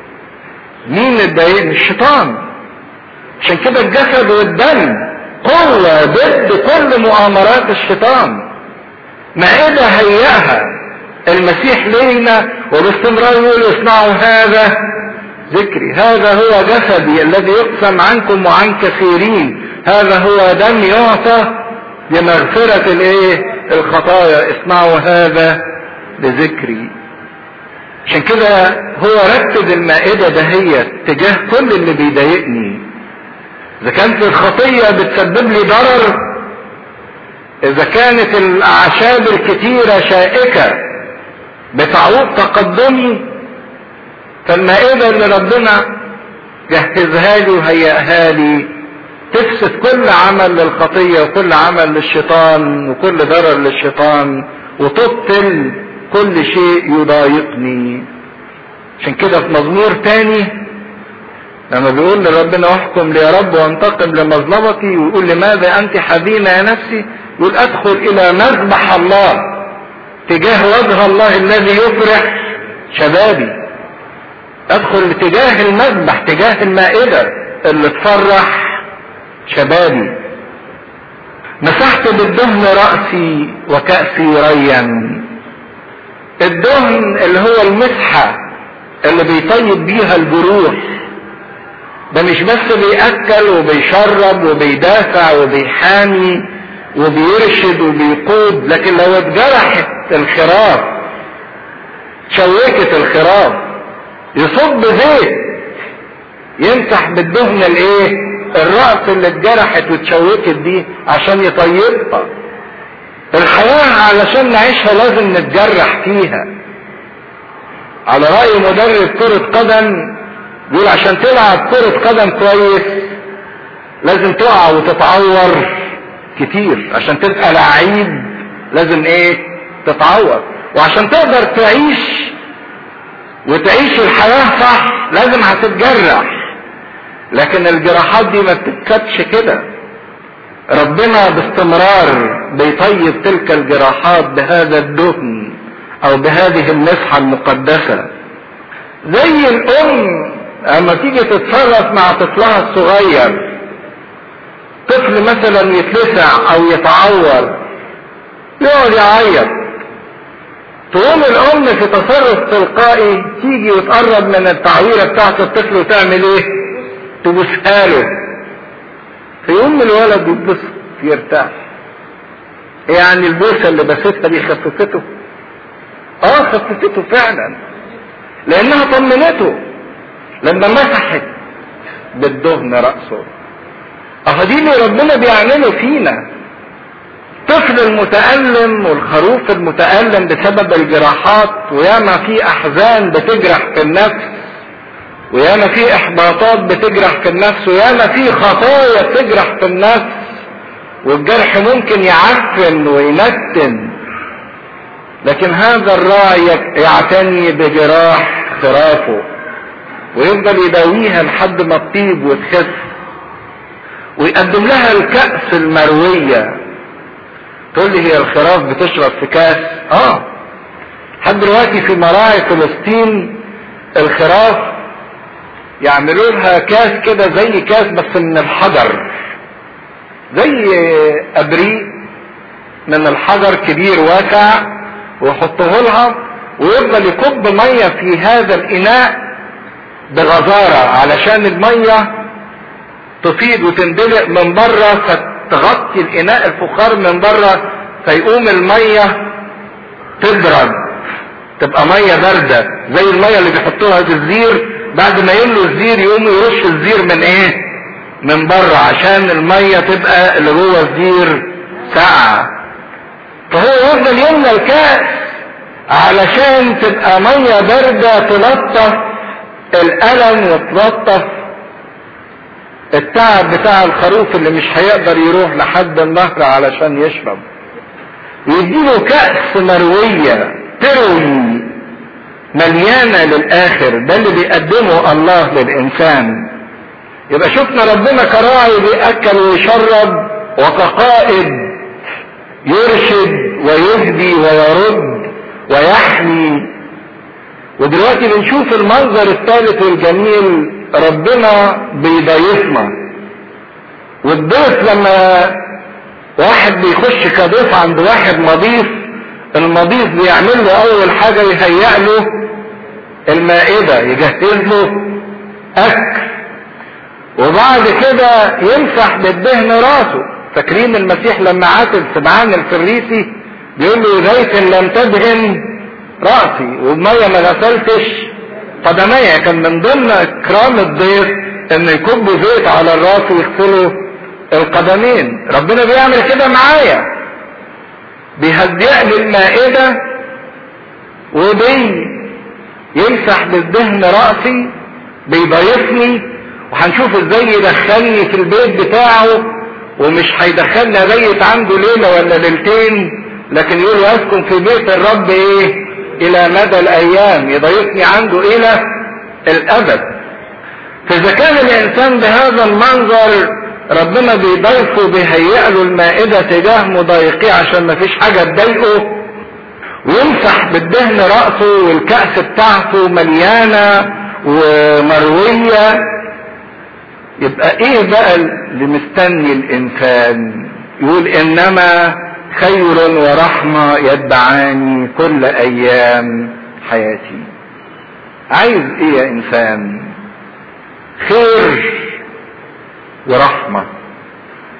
مين اللي بيضايقني الشيطان عشان كده الجسد والدم قوة ضد كل مؤامرات الشيطان مائدة هيئها المسيح لينا وباستمرار يقول اصنعوا هذا ذكري هذا هو جسدي الذي يقسم عنكم وعن كثيرين هذا هو دم يعطى لمغفرة الايه الخطايا اصنعوا هذا لذكري عشان كده هو رتب المائدة دهيت تجاه كل اللي بيضايقني اذا كانت الخطية بتسبب لي ضرر اذا كانت الاعشاب الكتيرة شائكة بتعوق تقدمي فالمائدة اللي ربنا جهزها لي وهيئها لي تفسد كل عمل للخطية وكل عمل للشيطان وكل ضرر للشيطان وتبطل كل شيء يضايقني عشان كده في مزمور تاني لما بيقول لربنا احكم لي يا رب وانتقم لمظلمتي ويقول لماذا انت حزينة يا نفسي يقول ادخل الى مذبح الله تجاه وجه الله الذي يفرح شبابي ادخل تجاه المذبح تجاه المائدة اللي تفرح شبابي مسحت بالدهن رأسي وكأسي ريا الدهن اللي هو المسحة اللي بيطيب بيها الجروح ده مش بس بيأكل وبيشرب وبيدافع وبيحامي وبيرشد وبيقود لكن لو اتجرحت الخراف شوكت الخراف يصب زيت يمسح بالدهن الايه الرأس اللي اتجرحت واتشوكت دي عشان يطيبها الحياة علشان نعيشها لازم نتجرح فيها على رأي مدرب كرة قدم يقول عشان تلعب كرة قدم كويس لازم تقع وتتعور كتير عشان تبقى لعيب لازم ايه تتعور وعشان تقدر تعيش وتعيش الحياة صح لازم هتتجرح لكن الجراحات دي ما بتتكتش كده ربنا باستمرار بيطيب تلك الجراحات بهذا الدهن او بهذه المسحة المقدسة زي الام اما تيجي تتصرف مع طفلها الصغير طفل مثلا يتلسع او يتعور يقعد يعيط تقوم الام في تصرف تلقائي تيجي وتقرب من التعويره بتاعت الطفل وتعمل ايه تبوسها له فيقوم الولد يتبسط يرتاح يعني البوسه اللي بستها دي خففته اه خففته فعلا لانها طمنته لما مسحت بالدهن راسه اه دي اللي ربنا بيعمله فينا الطفل المتألم والخروف المتألم بسبب الجراحات وياما في أحزان بتجرح في النفس وياما في إحباطات بتجرح في النفس وياما في خطايا بتجرح في النفس والجرح ممكن يعفن وينتن لكن هذا الراعي يعتني بجراح خرافه ويفضل يداويها لحد ما تطيب وتخف ويقدم لها الكأس المرويه تقول لي هي الخراف بتشرب في كاس اه لحد دلوقتي في مراعي فلسطين الخراف يعملوا لها كاس كده زي كاس بس من الحجر زي ابريق من الحجر كبير واسع ويحطوه لها ويفضل يكب ميه في هذا الاناء بغزاره علشان الميه تفيض وتندلق من بره تغطي الاناء الفخار من بره فيقوم الميه تبرد تبقى ميه بارده زي الميه اللي بيحطوها في الزير بعد ما يملوا الزير يقوموا يرش الزير من ايه من بره عشان الميه تبقى اللي جوه الزير ساقعه فهو يفضل يملى الكاس علشان تبقى ميه بارده تلطف الالم وتلطف التعب بتاع الخروف اللي مش هيقدر يروح لحد النهر علشان يشرب ويديله كأس مروية تروي مليانة للآخر ده اللي بيقدمه الله للإنسان يبقى شفنا ربنا كراعي بيأكل ويشرب وكقائد يرشد ويهدي ويرد ويحمي ودلوقتي بنشوف المنظر الثالث والجميل ربنا بيضيفنا والضيف لما واحد بيخش كضيف عند واحد مضيف المضيف بيعمل له اول حاجة يهيأ له المائدة يجهز له اكل وبعد كده يمسح بالدهن راسه فاكرين المسيح لما عاتب سبعان الفريسي بيقول له زيت لم تدهن راسي والميه ما غسلتش قدمي كان من ضمن اكرام الضيف ان يكبوا زيت على الراس ويغسلوا القدمين ربنا بيعمل كده معايا بيهدئ لي المائدة وبي يمسح بالدهن رأسي بيضيفني وهنشوف ازاي يدخلني في البيت بتاعه ومش هيدخلني ابيت عنده ليلة ولا ليلتين لكن يقول يسكن في بيت الرب ايه الى مدى الايام يضيفني عنده الى الابد فاذا كان الانسان بهذا المنظر ربنا بيضيفه بيهيئ له المائدة تجاه مضايقيه عشان ما فيش حاجة تضايقه ويمسح بالدهن رأسه والكأس بتاعته مليانة ومروية يبقى ايه بقى اللي مستني الانسان يقول انما خير ورحمة يتبعاني كل ايام حياتي عايز ايه يا انسان خير ورحمة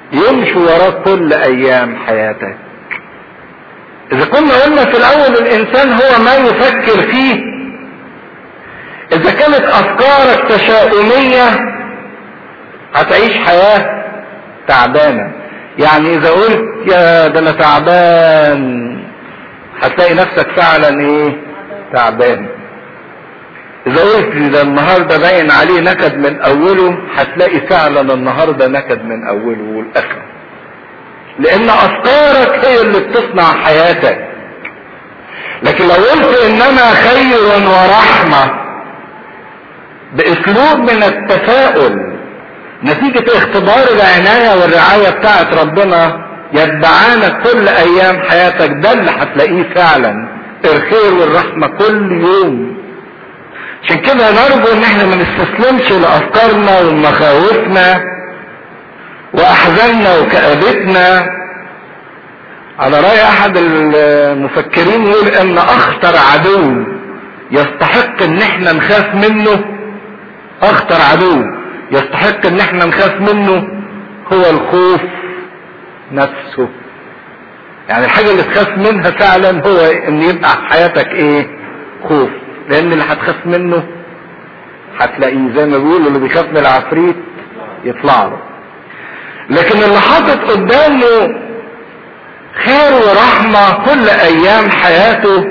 يمشي وراك كل ايام حياتك اذا كنا قلنا في الاول الانسان هو ما يفكر فيه اذا كانت افكارك تشاؤمية هتعيش حياة تعبانة يعني اذا قلت يا ده انا تعبان هتلاقي نفسك فعلا ايه تعبان اذا قلت ده النهارده باين عليه نكد من اوله هتلاقي فعلا النهارده نكد من اوله والاخر لان افكارك هي اللي بتصنع حياتك لكن لو قلت انما خير ورحمه باسلوب من التفاؤل نتيجة اختبار العناية والرعاية بتاعت ربنا يتبعانك كل ايام حياتك ده اللي هتلاقيه فعلا الخير والرحمة كل يوم عشان كده نرجو ان احنا ما نستسلمش لافكارنا ومخاوفنا واحزاننا وكآبتنا على رأي احد المفكرين يقول ان اخطر عدو يستحق ان احنا نخاف منه اخطر عدو يستحق ان احنا نخاف منه هو الخوف نفسه يعني الحاجة اللي تخاف منها فعلا هو ان يبقى حياتك ايه خوف لان اللي هتخاف منه هتلاقيه زي ما بيقولوا اللي بيخاف من العفريت يطلع له لكن اللي حاطط قدامه خير ورحمة كل ايام حياته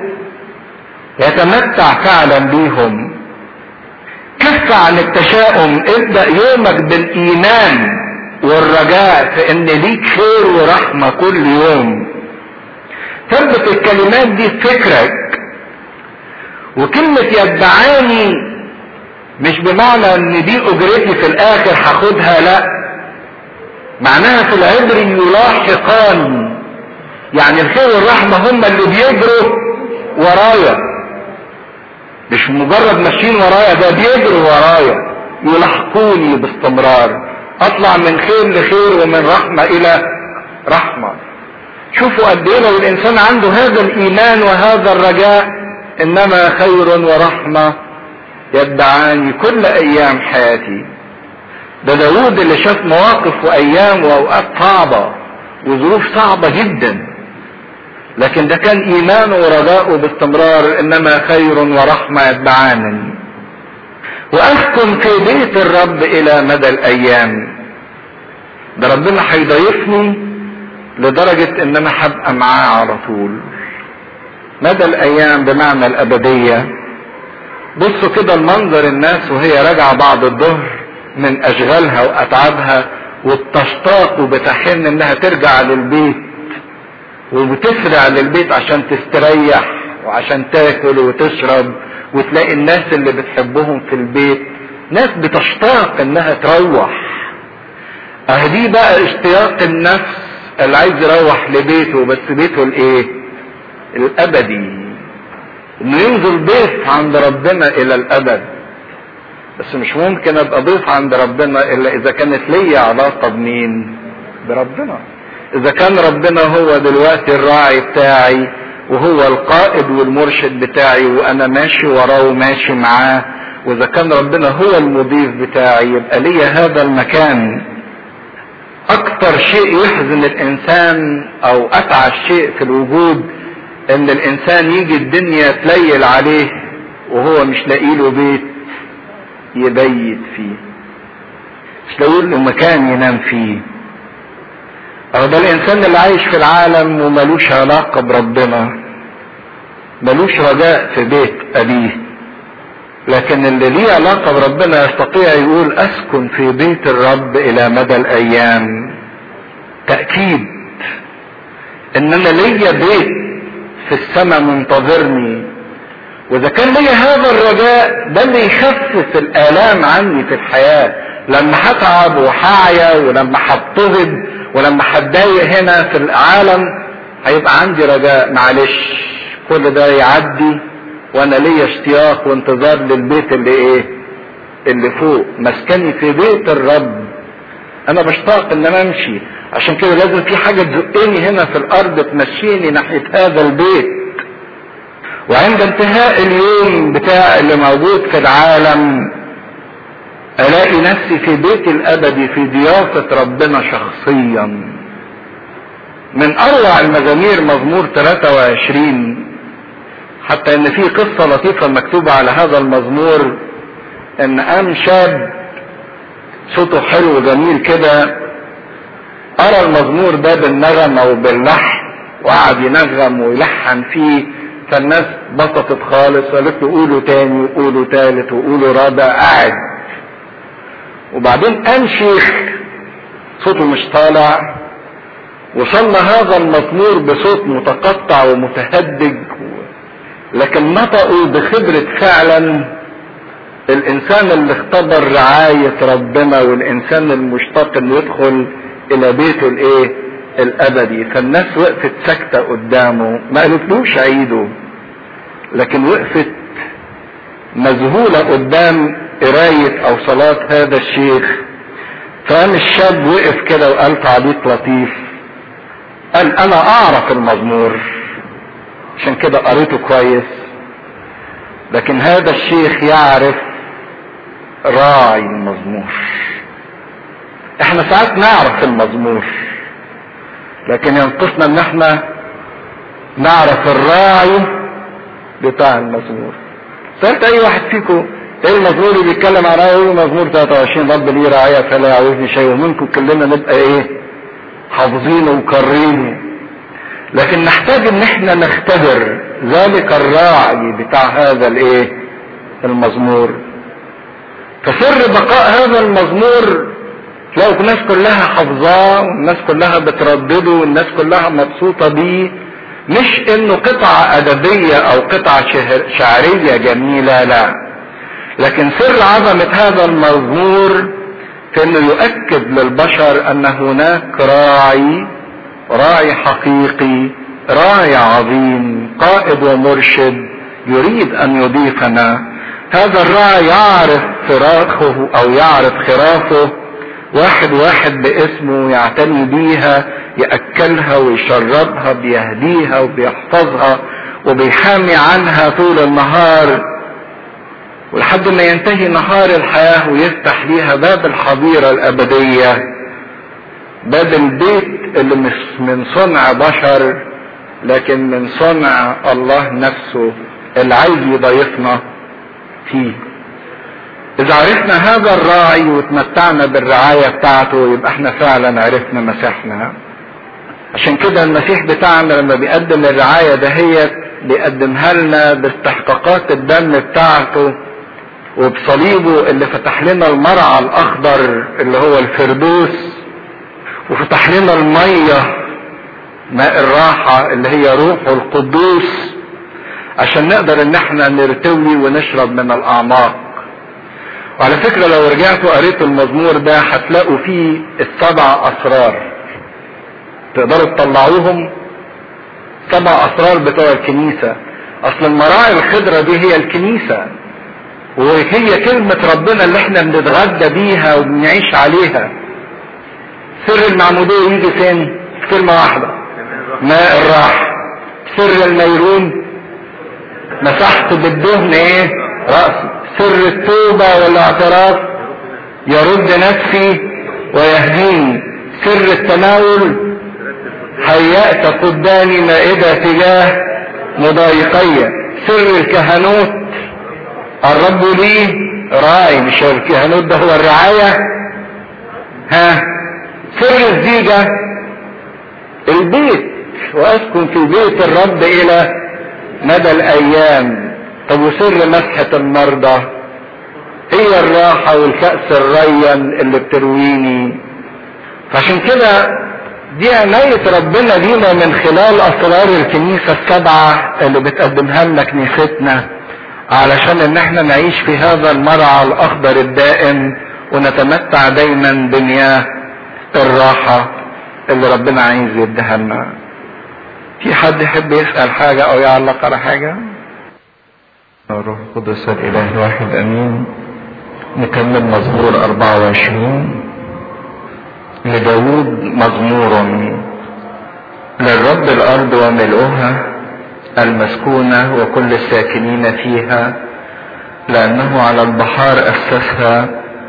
يتمتع فعلا بيهم كف عن التشاؤم ابدأ يومك بالايمان والرجاء في ان ليك خير ورحمة كل يوم ثبت الكلمات دي في فكرك وكلمة يتبعاني مش بمعنى ان دي اجرتي في الاخر هاخدها لا معناها في العبري يلاحقان يعني الخير والرحمة هم اللي بيجروا ورايا مش مجرد ماشيين ورايا ده بيجروا ورايا يلاحقوني باستمرار اطلع من خير لخير ومن رحمة الى رحمة شوفوا قد ايه لو الانسان عنده هذا الايمان وهذا الرجاء انما خير ورحمة يتبعاني كل ايام حياتي ده داود اللي شاف مواقف وايام واوقات صعبة وظروف صعبة جدا لكن ده كان ايمانه ورجاؤه باستمرار انما خير ورحمة يتبعانني واسكن في بيت الرب الى مدى الايام ده ربنا هيضيفني لدرجة ان انا هبقى معاه على طول مدى الايام بمعنى الابدية بصوا كده المنظر الناس وهي راجعة بعد الظهر من اشغالها واتعابها وبتشتاق وبتحن انها ترجع للبيت وبتسرع للبيت عشان تستريح وعشان تاكل وتشرب وتلاقي الناس اللي بتحبهم في البيت ناس بتشتاق انها تروح اهدي بقى اشتياق النفس اللي عايز يروح لبيته بس بيته الايه الابدي انه ينزل ضيف عند ربنا الى الابد بس مش ممكن ابقى ضيف عند ربنا الا اذا كانت ليا علاقه بمين بربنا اذا كان ربنا هو دلوقتي الراعي بتاعي وهو القائد والمرشد بتاعي وانا ماشي وراه وماشي معاه واذا كان ربنا هو المضيف بتاعي يبقى ليا هذا المكان اكتر شيء يحزن الانسان او اتعس شيء في الوجود ان الانسان يجي الدنيا تليل عليه وهو مش لاقي له بيت يبيت فيه مش لاقي له مكان ينام فيه أو ده الإنسان اللي عايش في العالم وملوش علاقة بربنا ملوش رجاء في بيت أبيه لكن اللي ليه علاقة بربنا يستطيع يقول أسكن في بيت الرب إلى مدى الأيام تأكيد إن أنا ليا بيت في السماء منتظرني وإذا كان ليا هذا الرجاء ده اللي يخفف الآلام عني في الحياة لما هتعب وهعيا ولما هضطهد ولما هتضايق هنا في العالم هيبقى عندي رجاء معلش كل ده يعدي وانا ليا اشتياق وانتظار للبيت اللي ايه اللي فوق مسكني في بيت الرب انا بشتاق ان انا امشي عشان كده لازم في حاجة تزقني هنا في الارض تمشيني ناحية هذا البيت وعند انتهاء اليوم بتاع اللي موجود في العالم الاقي نفسي في بيت الابدي في ضيافة ربنا شخصيا من اروع المزامير مزمور 23 حتى ان في قصة لطيفة مكتوبة على هذا المزمور ان قام شاب صوته حلو جميل كده قرا المزمور ده بالنغم او باللحن وقعد ينغم ويلحن فيه فالناس بسطت خالص وقالت له قولوا تاني وقولوا تالت وقولوا رابع قاعد وبعدين قام شيخ صوته مش طالع وصلى هذا المزمور بصوت متقطع ومتهدج لكن نطقوا بخبرة فعلا الانسان اللي اختبر رعاية ربنا والانسان المشتاق انه يدخل الى بيته الايه الابدي فالناس وقفت ساكتة قدامه ما قالتلوش عيده لكن وقفت مذهولة قدام قراية او صلاة هذا الشيخ فقام الشاب وقف كده وقال تعليق لطيف قال انا اعرف المزمور عشان كده قريته كويس لكن هذا الشيخ يعرف راعي المزمور احنا ساعات نعرف المزمور لكن ينقصنا ان احنا نعرف الراعي بتاع المزمور سألت اي واحد فيكم ايه المزمور اللي بيتكلم عن ايه مزمور 23 رب لي رعاية فلا يعوزني شيء ومنكم كلنا نبقى ايه حافظينه وكرينه لكن نحتاج ان احنا نختبر ذلك الراعي بتاع هذا الايه المزمور فسر بقاء هذا المزمور تلاقوا الناس كلها حافظاه والناس كلها بتردده والناس كلها مبسوطه بيه مش انه قطعه ادبيه او قطعه شعريه جميله لا لكن سر عظمه هذا المزمور في انه يؤكد للبشر ان هناك راعي راعي حقيقي راعي عظيم قائد ومرشد يريد ان يضيفنا هذا الراعي يعرف فراخه او يعرف خرافه واحد واحد باسمه يعتني بيها يأكلها ويشربها بيهديها وبيحفظها وبيحامي عنها طول النهار ولحد ما ينتهي نهار الحياة ويفتح ليها باب الحظيرة الأبدية باب البيت اللي مش من صنع بشر لكن من صنع الله نفسه اللي عايز يضيفنا فيه اذا عرفنا هذا الراعي وتمتعنا بالرعاية بتاعته يبقى احنا فعلا عرفنا مسيحنا عشان كده المسيح بتاعنا لما بيقدم الرعاية دهيت بيقدمها لنا باستحقاقات الدم بتاعته وبصليبه اللي فتح لنا المرعى الاخضر اللي هو الفردوس وفتح لنا المية ماء الراحة اللي هي روحه القدوس عشان نقدر ان احنا نرتوي ونشرب من الاعماق وعلى فكرة لو رجعتوا قريتوا المزمور ده هتلاقوا فيه السبع اسرار تقدروا تطلعوهم سبع اسرار بتوع الكنيسة اصل المراعي الخضرة دي هي الكنيسة وهي كلمة ربنا اللي احنا بنتغدى بيها وبنعيش عليها سر المعمودية يجي فين في كلمة واحدة ماء الراحة سر الميرون مسحت بالدهن ايه رأسي سر التوبة والاعتراف يرد نفسي ويهديني سر التناول هيأت قدامي مائدة تجاه مضايقية سر الكهنوت الرب لي راعي مش الكهنوت ده هو الرعاية ها سر الزيجة البيت واسكن في بيت الرب الى مدى الايام طب وسر مسحة المرضى هي الراحة والكأس الريا اللي بترويني فعشان كده دي عناية ربنا لينا من خلال اسرار الكنيسة السبعة اللي بتقدمها لنا كنيستنا علشان ان احنا نعيش في هذا المرعى الاخضر الدائم ونتمتع دايما بمياه الراحة اللي ربنا عايز يديها لنا في حد يحب يسأل حاجة او يعلق على حاجة الروح القدس الاله واحد امين نكمل مزمور 24 لداود مزمور للرب الارض وملؤها المسكونة وكل الساكنين فيها لانه على البحار اسسها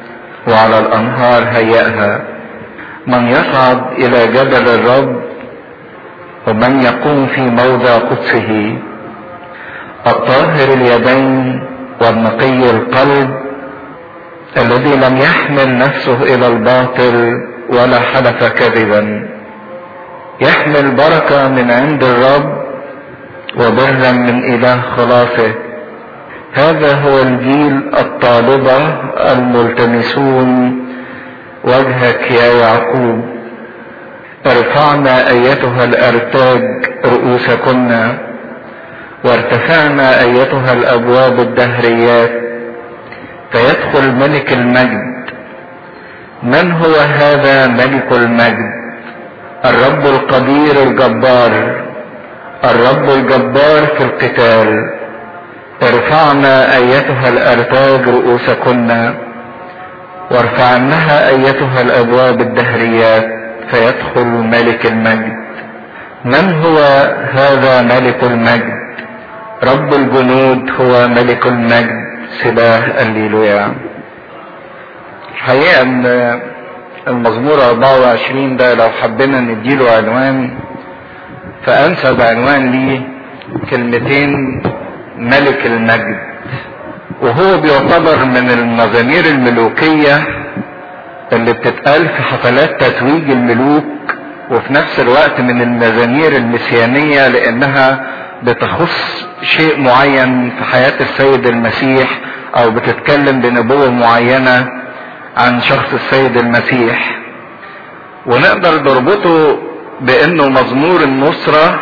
وعلى الأنهار هيئها من يصعد إلى جبل الرب ومن يقوم في موضع قدسه الطاهر اليدين والنقي القلب الذي لم يحمل نفسه الى الباطل ولا حلف كذبا يحمل بركه من عند الرب وبرا من اله خلاصه هذا هو الجيل الطالبه الملتمسون وجهك يا يعقوب ارفعنا ايتها الارتاج رؤوسكن وارتفعنا ايتها الابواب الدهريات فيدخل ملك المجد من هو هذا ملك المجد الرب القدير الجبار الرب الجبار في القتال ارفعنا ايتها الارتاج رؤوسكن وارفعنها ايتها الابواب الدهريات فيدخل ملك المجد من هو هذا ملك المجد رب الجنود هو ملك المجد سلاح الليلويا الحقيقة ان المزمور 24 ده لو حبينا نديله عنوان فانسب عنوان ليه كلمتين ملك المجد وهو بيعتبر من المزامير الملوكية اللي بتتقال في حفلات تتويج الملوك وفي نفس الوقت من المزامير المسيانية لانها بتخص شيء معين في حياة السيد المسيح او بتتكلم بنبوة معينة عن شخص السيد المسيح ونقدر نربطه بانه مزمور النصرة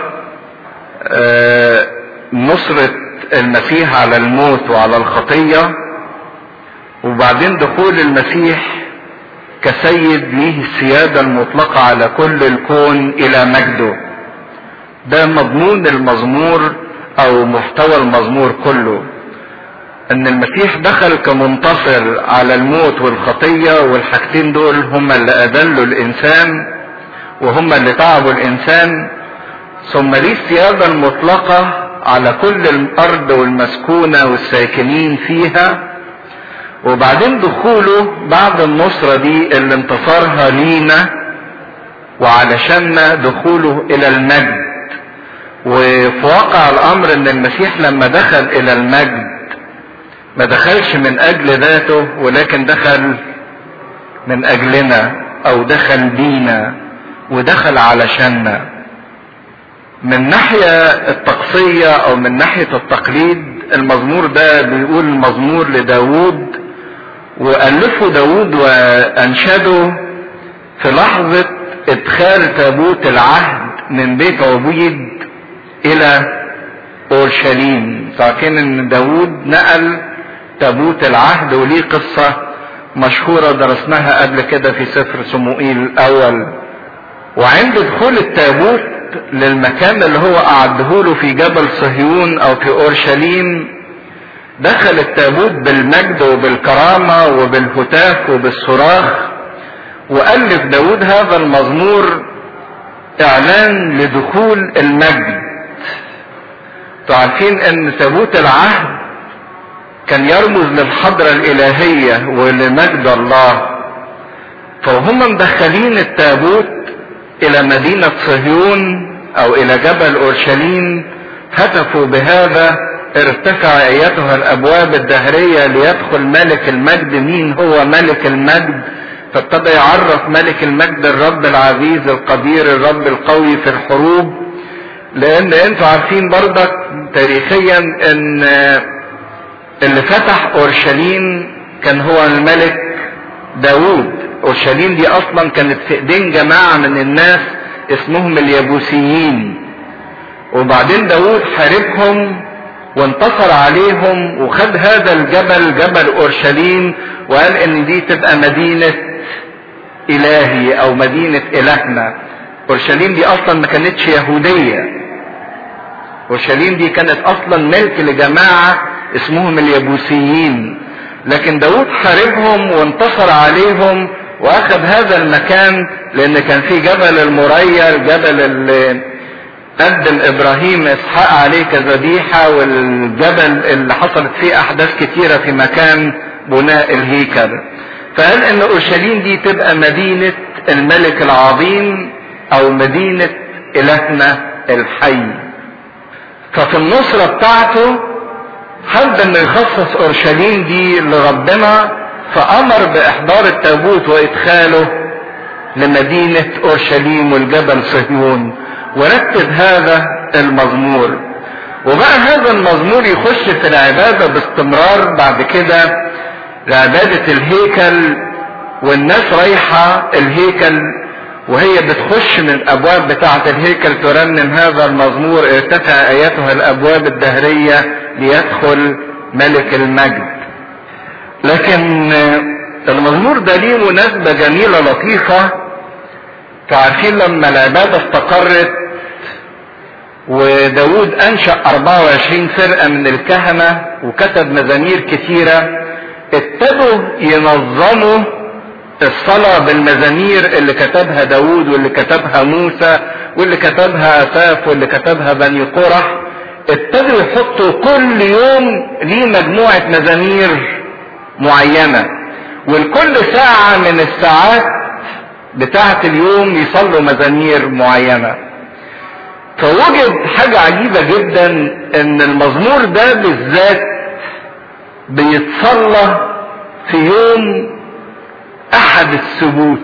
نصرة المسيح على الموت وعلى الخطية وبعدين دخول المسيح كسيد ليه السيادة المطلقة على كل الكون الى مجده ده مضمون المزمور او محتوى المزمور كله ان المسيح دخل كمنتصر على الموت والخطية والحاجتين دول هما اللي اذلوا الانسان وهما اللي تعبوا الانسان ثم ليه السيادة المطلقة على كل الارض والمسكونة والساكنين فيها وبعدين دخوله بعد النصرة دي اللي انتصرها لينا وعلشاننا دخوله الى المجد وفي واقع الامر ان المسيح لما دخل الى المجد ما دخلش من اجل ذاته ولكن دخل من اجلنا او دخل بينا ودخل علشاننا من ناحية التقصية او من ناحية التقليد المزمور ده بيقول مزمور لداود وألفه داود وأنشده في لحظة إدخال تابوت العهد من بيت عبيد إلى أورشليم فكان إن داود نقل تابوت العهد وليه قصة مشهورة درسناها قبل كده في سفر صموئيل الأول وعند دخول التابوت للمكان اللي هو أعده له في جبل صهيون أو في أورشليم دخل التابوت بالمجد وبالكرامة وبالهتاف وبالصراخ وألف داود هذا المزمور إعلان لدخول المجد تعرفين أن تابوت العهد كان يرمز للحضرة الإلهية ولمجد الله فهم مدخلين التابوت إلى مدينة صهيون أو إلى جبل أورشليم هتفوا بهذا ارتفع ايتها الابواب الدهرية ليدخل ملك المجد مين هو ملك المجد فابتدى يعرف ملك المجد الرب العزيز القدير الرب القوي في الحروب لان انتوا عارفين برضك تاريخيا ان اللي فتح اورشليم كان هو الملك داوود اورشليم دي اصلا كانت في ايدين جماعة من الناس اسمهم اليبوسيين وبعدين داوود حاربهم وانتصر عليهم وخد هذا الجبل جبل اورشليم وقال ان دي تبقى مدينة الهي او مدينة الهنا اورشليم دي اصلا ما كانتش يهودية اورشليم دي كانت اصلا ملك لجماعة اسمهم اليبوسيين لكن داود حاربهم وانتصر عليهم واخذ هذا المكان لان كان في جبل المريا الجبل اللي قدم ابراهيم اسحاق عليه كذبيحة والجبل اللي حصلت فيه احداث كتيرة في مكان بناء الهيكل فقال ان اورشليم دي تبقى مدينة الملك العظيم او مدينة الهنا الحي ففي النصرة بتاعته حب انه يخصص اورشليم دي لربنا فامر باحضار التابوت وادخاله لمدينة اورشليم والجبل صهيون ورتب هذا المزمور وبقى هذا المزمور يخش في العبادة باستمرار بعد كده لعبادة الهيكل والناس رايحة الهيكل وهي بتخش من الابواب بتاعة الهيكل ترنم هذا المزمور ارتفع ايتها الابواب الدهرية ليدخل ملك المجد لكن المزمور ده ليه مناسبة جميلة لطيفة تعرفين لما العبادة استقرت وداود انشأ 24 فرقة من الكهنة وكتب مزامير كتيرة ابتدوا ينظموا الصلاة بالمزامير اللي كتبها داود واللي كتبها موسى واللي كتبها اساف واللي كتبها بني قرح ابتدوا يحطوا كل يوم ليه مجموعة مزامير معينة والكل ساعة من الساعات بتاعة اليوم يصلوا مزامير معينة فوجد حاجة عجيبة جدا ان المزمور ده بالذات بيتصلى في يوم احد السبوت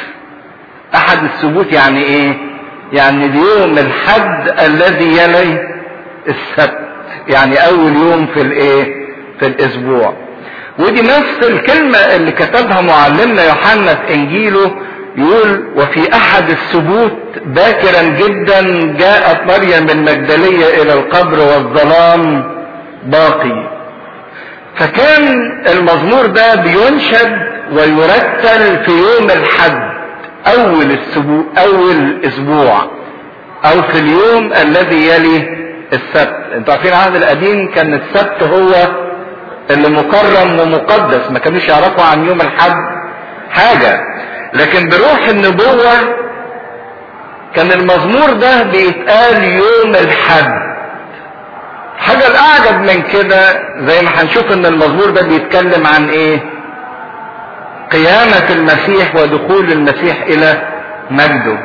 احد السبوت يعني ايه يعني اليوم الحد الذي يلي السبت يعني اول يوم في الايه في الاسبوع ودي نفس الكلمة اللي كتبها معلمنا يوحنا في انجيله يقول وفي احد السبوت باكرا جدا جاءت مريم المجدلية الى القبر والظلام باقي فكان المزمور ده بينشد ويرتل في يوم الحد اول السبوع اول اسبوع او في اليوم الذي يلي السبت انتوا عارفين العهد القديم كان السبت هو اللي مكرم ومقدس ما كانوش يعرفوا عن يوم الحد حاجة لكن بروح النبوة كان المزمور ده بيتقال يوم الحد حاجة الأعجب من كده زي ما هنشوف إن المزمور ده بيتكلم عن إيه؟ قيامة المسيح ودخول المسيح إلى مجده.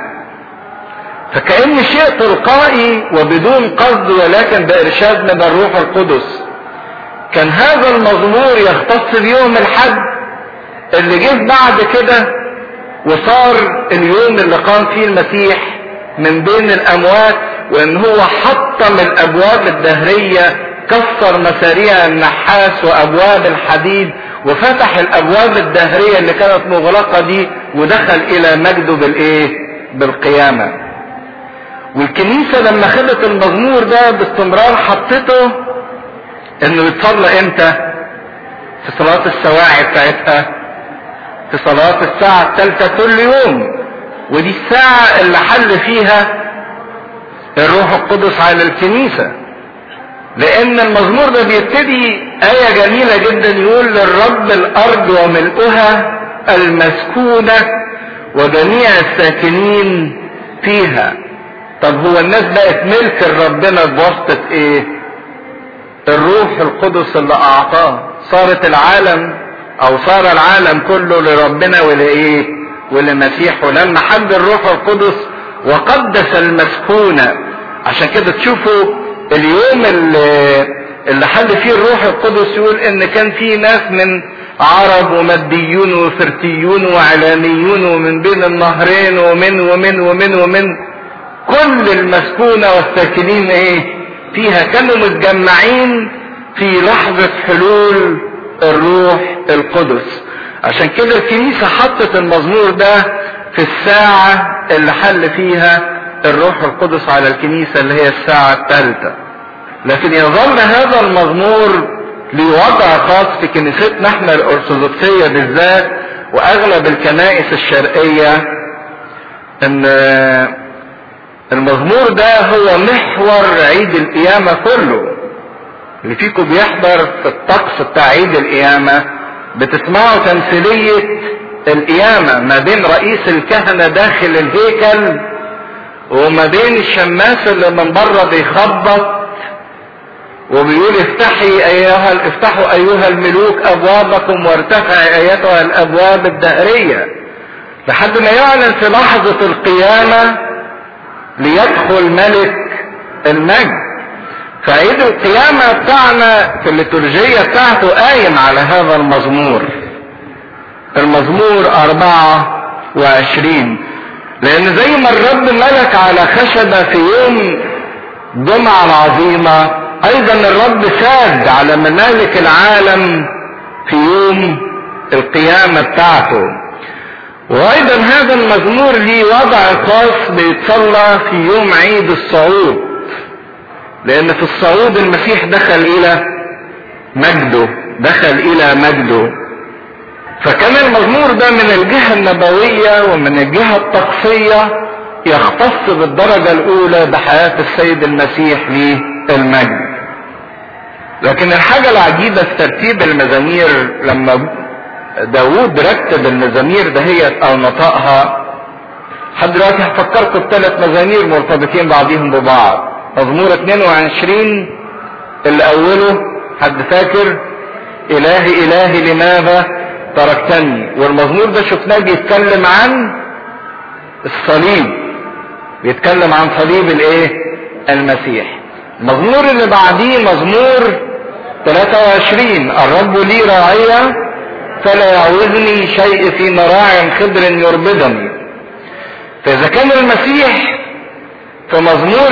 فكأن شيء تلقائي وبدون قصد ولكن بإرشاد من الروح القدس. كان هذا المزمور يختص بيوم الحد اللي جه بعد كده وصار اليوم اللي قام فيه المسيح من بين الأموات وان هو حطم الابواب الدهرية كسر مساريع النحاس وابواب الحديد وفتح الابواب الدهرية اللي كانت مغلقة دي ودخل الى مجده بالايه بالقيامة والكنيسة لما خدت المزمور ده باستمرار حطته انه يتصلى امتى في صلاة السواعي بتاعتها في صلاة الساعة الثالثة كل يوم ودي الساعة اللي حل فيها الروح القدس على الكنيسة لان المزمور ده بيبتدي آية جميلة جدا يقول للرب الارض وملؤها المسكونة وجميع الساكنين فيها طب هو الناس بقت ملك ربنا بواسطة ايه الروح القدس اللي اعطاه صارت العالم او صار العالم كله لربنا ولايه ولمسيحه لما حب الروح القدس وقدس المسكونة عشان كده تشوفوا اليوم اللي, اللي حل فيه الروح القدس يقول ان كان في ناس من عرب ومديون وفرتيون وعلاميون ومن بين النهرين ومن ومن ومن ومن كل المسكونة والساكنين ايه فيها كانوا متجمعين في لحظة حلول الروح القدس عشان كده الكنيسة حطت المزمور ده في الساعة اللي حل فيها الروح القدس على الكنيسة اللي هي الساعة الثالثة لكن يظل هذا المزمور لوضع خاص في كنيستنا احنا الارثوذكسية بالذات واغلب الكنائس الشرقية ان المزمور ده هو محور عيد القيامة كله اللي فيكم بيحضر في الطقس بتاع عيد القيامة بتسمعوا تمثيلية القيامة ما بين رئيس الكهنة داخل الهيكل وما بين الشماس اللي من بره بيخبط وبيقول افتحي ايها افتحوا ايها الملوك ابوابكم وارتفعي ايتها الابواب الدهريه لحد ما يعلن في لحظه القيامه ليدخل ملك المجد فعيد القيامة بتاعنا في الليتورجية بتاعته قايم على هذا المزمور المزمور أربعة وعشرين لأن زي ما الرب ملك على خشبة في يوم جمعة العظيمة أيضا الرب ساد على ممالك العالم في يوم القيامة بتاعته وأيضا هذا المزمور ليه وضع خاص بيتصلى في يوم عيد الصعود لان في الصعود المسيح دخل الى مجده دخل الى مجده فكان المزمور ده من الجهة النبوية ومن الجهة الطقسية يختص بالدرجة الاولى بحياة السيد المسيح للمجد لكن الحاجة العجيبة في ترتيب المزامير لما داود رتب المزامير دهيت او نطقها لحد دلوقتي هفكركم بثلاث مزامير مرتبطين بعضهم ببعض مزمور 22 اللي اوله حد فاكر الهي الهي لماذا تركتني والمزمور ده شفناه بيتكلم عن الصليب بيتكلم عن صليب الايه المسيح المزمور اللي بعديه مزمور 23 الرب لي راعية فلا يعوزني شيء في مراع خضر يربدني فاذا كان المسيح في مزمور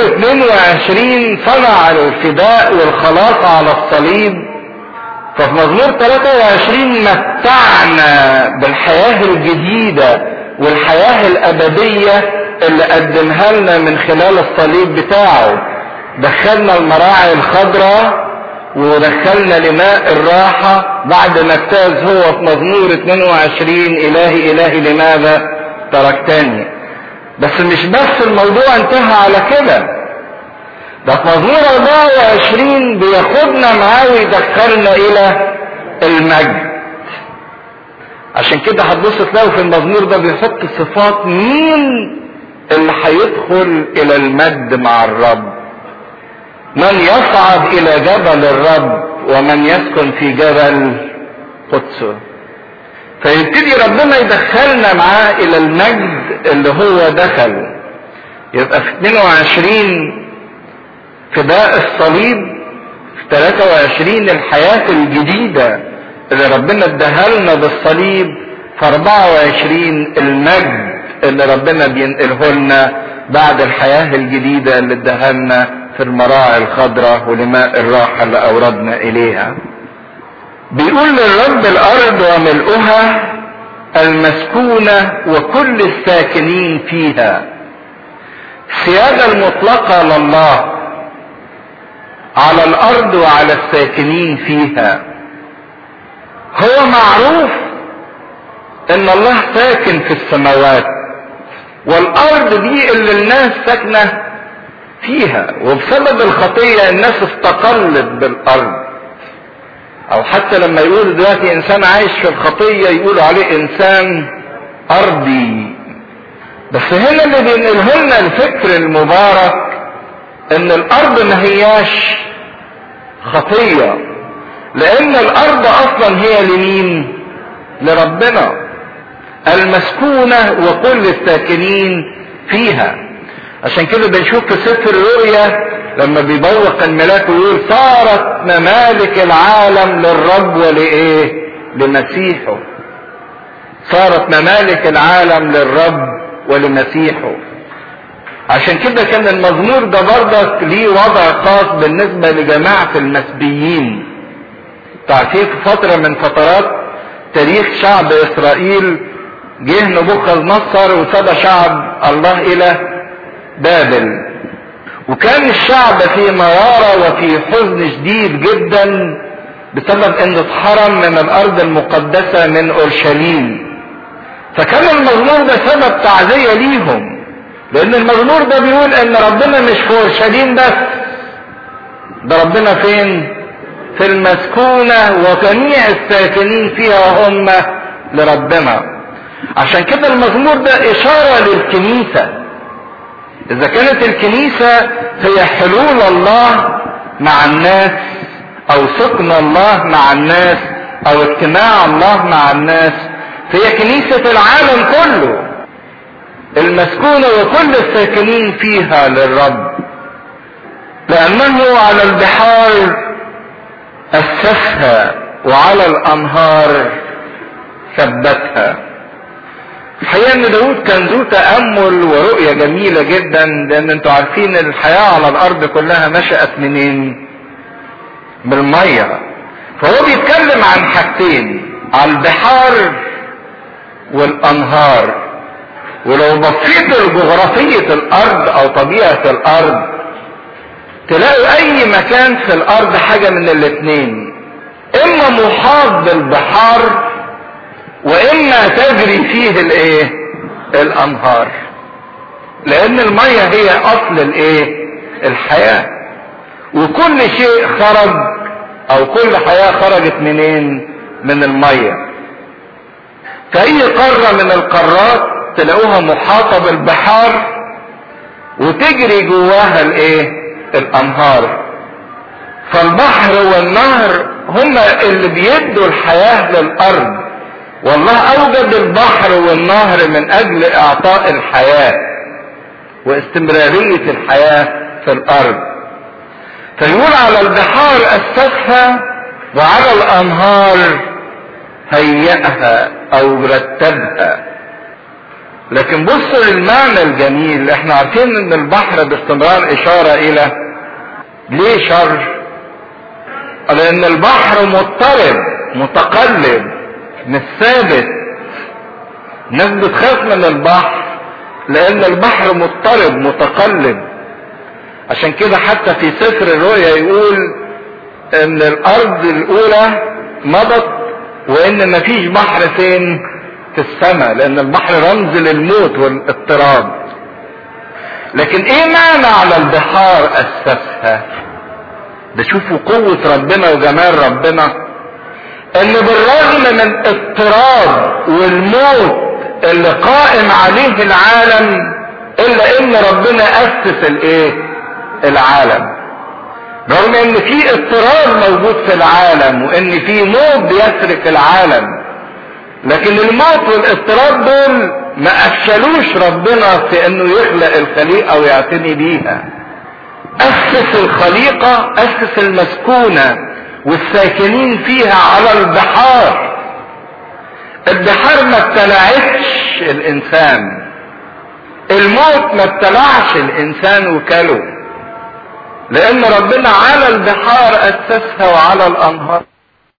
22 صنع الفداء والخلاص على الصليب ففي مزمور 23 متعنا بالحياة الجديدة والحياة الأبدية اللي قدمها لنا من خلال الصليب بتاعه دخلنا المراعي الخضراء ودخلنا لماء الراحة بعد ما اجتاز هو في مزمور 22 إلهي إلهي لماذا تركتني بس مش بس الموضوع انتهى على كده ده في مزمور 24 بياخدنا معاه ويدخلنا الى المجد عشان كده هتبص تلاقوا في المزمور ده بيحط صفات مين اللي هيدخل الى المجد مع الرب من يصعد الى جبل الرب ومن يسكن في جبل قدسه فيبتدي ربنا يدخلنا معاه الى المجد اللي هو دخل يبقى في 22 فداء الصليب في 23 الحياة الجديدة اللي ربنا اداها لنا بالصليب في 24 المجد اللي ربنا بينقله لنا بعد الحياة الجديدة اللي اداها لنا في المراعي الخضراء ولماء الراحة اللي أوردنا إليها بيقول للرب الارض وملؤها المسكونة وكل الساكنين فيها السيادة المطلقة لله على الارض وعلى الساكنين فيها هو معروف ان الله ساكن في السماوات والارض دي اللي الناس ساكنة فيها وبسبب الخطية الناس استقلت بالارض او حتى لما يقول دلوقتي انسان عايش في الخطيه يقولوا عليه انسان ارضي بس هنا اللي بينقله لنا الفكر المبارك ان الارض ما هياش خطيه لان الارض اصلا هي لمين لربنا المسكونه وكل الساكنين فيها عشان كده بنشوف في سفر الرؤيا لما بيبوق الملاك ويقول صارت ممالك العالم للرب ولايه لمسيحه صارت ممالك العالم للرب ولمسيحه عشان كده كان المزمور ده برضك ليه وضع خاص بالنسبة لجماعة المسبيين تعرفين في فترة من فترات تاريخ شعب اسرائيل جه نبوخذ نصر وسبى شعب الله الى بابل وكان الشعب في مرارة وفي حزن شديد جدا بسبب انه اتحرم من الارض المقدسة من اورشليم فكان المزمور ده سبب تعزية ليهم لان المزمور ده بيقول ان ربنا مش في اورشليم بس ده ربنا فين في المسكونة وجميع الساكنين فيها هم لربنا عشان كده المزمور ده اشارة للكنيسة اذا كانت الكنيسة هي حلول الله مع الناس او سكن الله مع الناس او اجتماع الله مع الناس هي كنيسة العالم كله المسكونة وكل الساكنين فيها للرب لأنه على البحار أسسها وعلى الأنهار ثبتها الحقيقة ان داود كان ذو تأمل ورؤية جميلة جدا لان انتوا عارفين الحياة على الارض كلها نشأت منين بالمية فهو بيتكلم عن حاجتين على البحار والانهار ولو بصيت لجغرافية الارض او طبيعة الارض تلاقوا اي مكان في الارض حاجة من الاتنين اما محاط بالبحار واما تجري فيه الايه الانهار لان المية هي اصل الايه الحياة وكل شيء خرج او كل حياة خرجت منين من المية فاي قارة من القارات تلاقوها محاطة بالبحار وتجري جواها الايه الانهار فالبحر والنهر هما اللي بيدوا الحياة للارض والله اوجد البحر والنهر من اجل اعطاء الحياة واستمرارية الحياة في الارض فيقول على البحار اسسها وعلى الانهار هيئها او رتبها لكن بصوا للمعنى الجميل احنا عارفين ان البحر باستمرار اشارة الى ليه شر لان البحر مضطرب متقلب مش ثابت الناس بتخاف من البحر لان البحر مضطرب متقلب عشان كده حتى في سفر الرؤيا يقول ان الارض الاولى مضت وان مفيش بحر فين في السماء لان البحر رمز للموت والاضطراب لكن ايه معنى على البحار اسسها ده شوفوا قوة ربنا وجمال ربنا ان بالرغم من اضطراب والموت اللي قائم عليه العالم الا ان ربنا اسس الايه العالم رغم ان في اضطراب موجود في العالم وان في موت بيسرق العالم لكن الموت والاضطراب دول ما افشلوش ربنا في انه يخلق الخليقه ويعتني بيها اسس الخليقه اسس المسكونه والساكنين فيها على البحار البحار ما ابتلعتش الانسان الموت ما ابتلعش الانسان وكله لان ربنا على البحار اسسها وعلى الانهار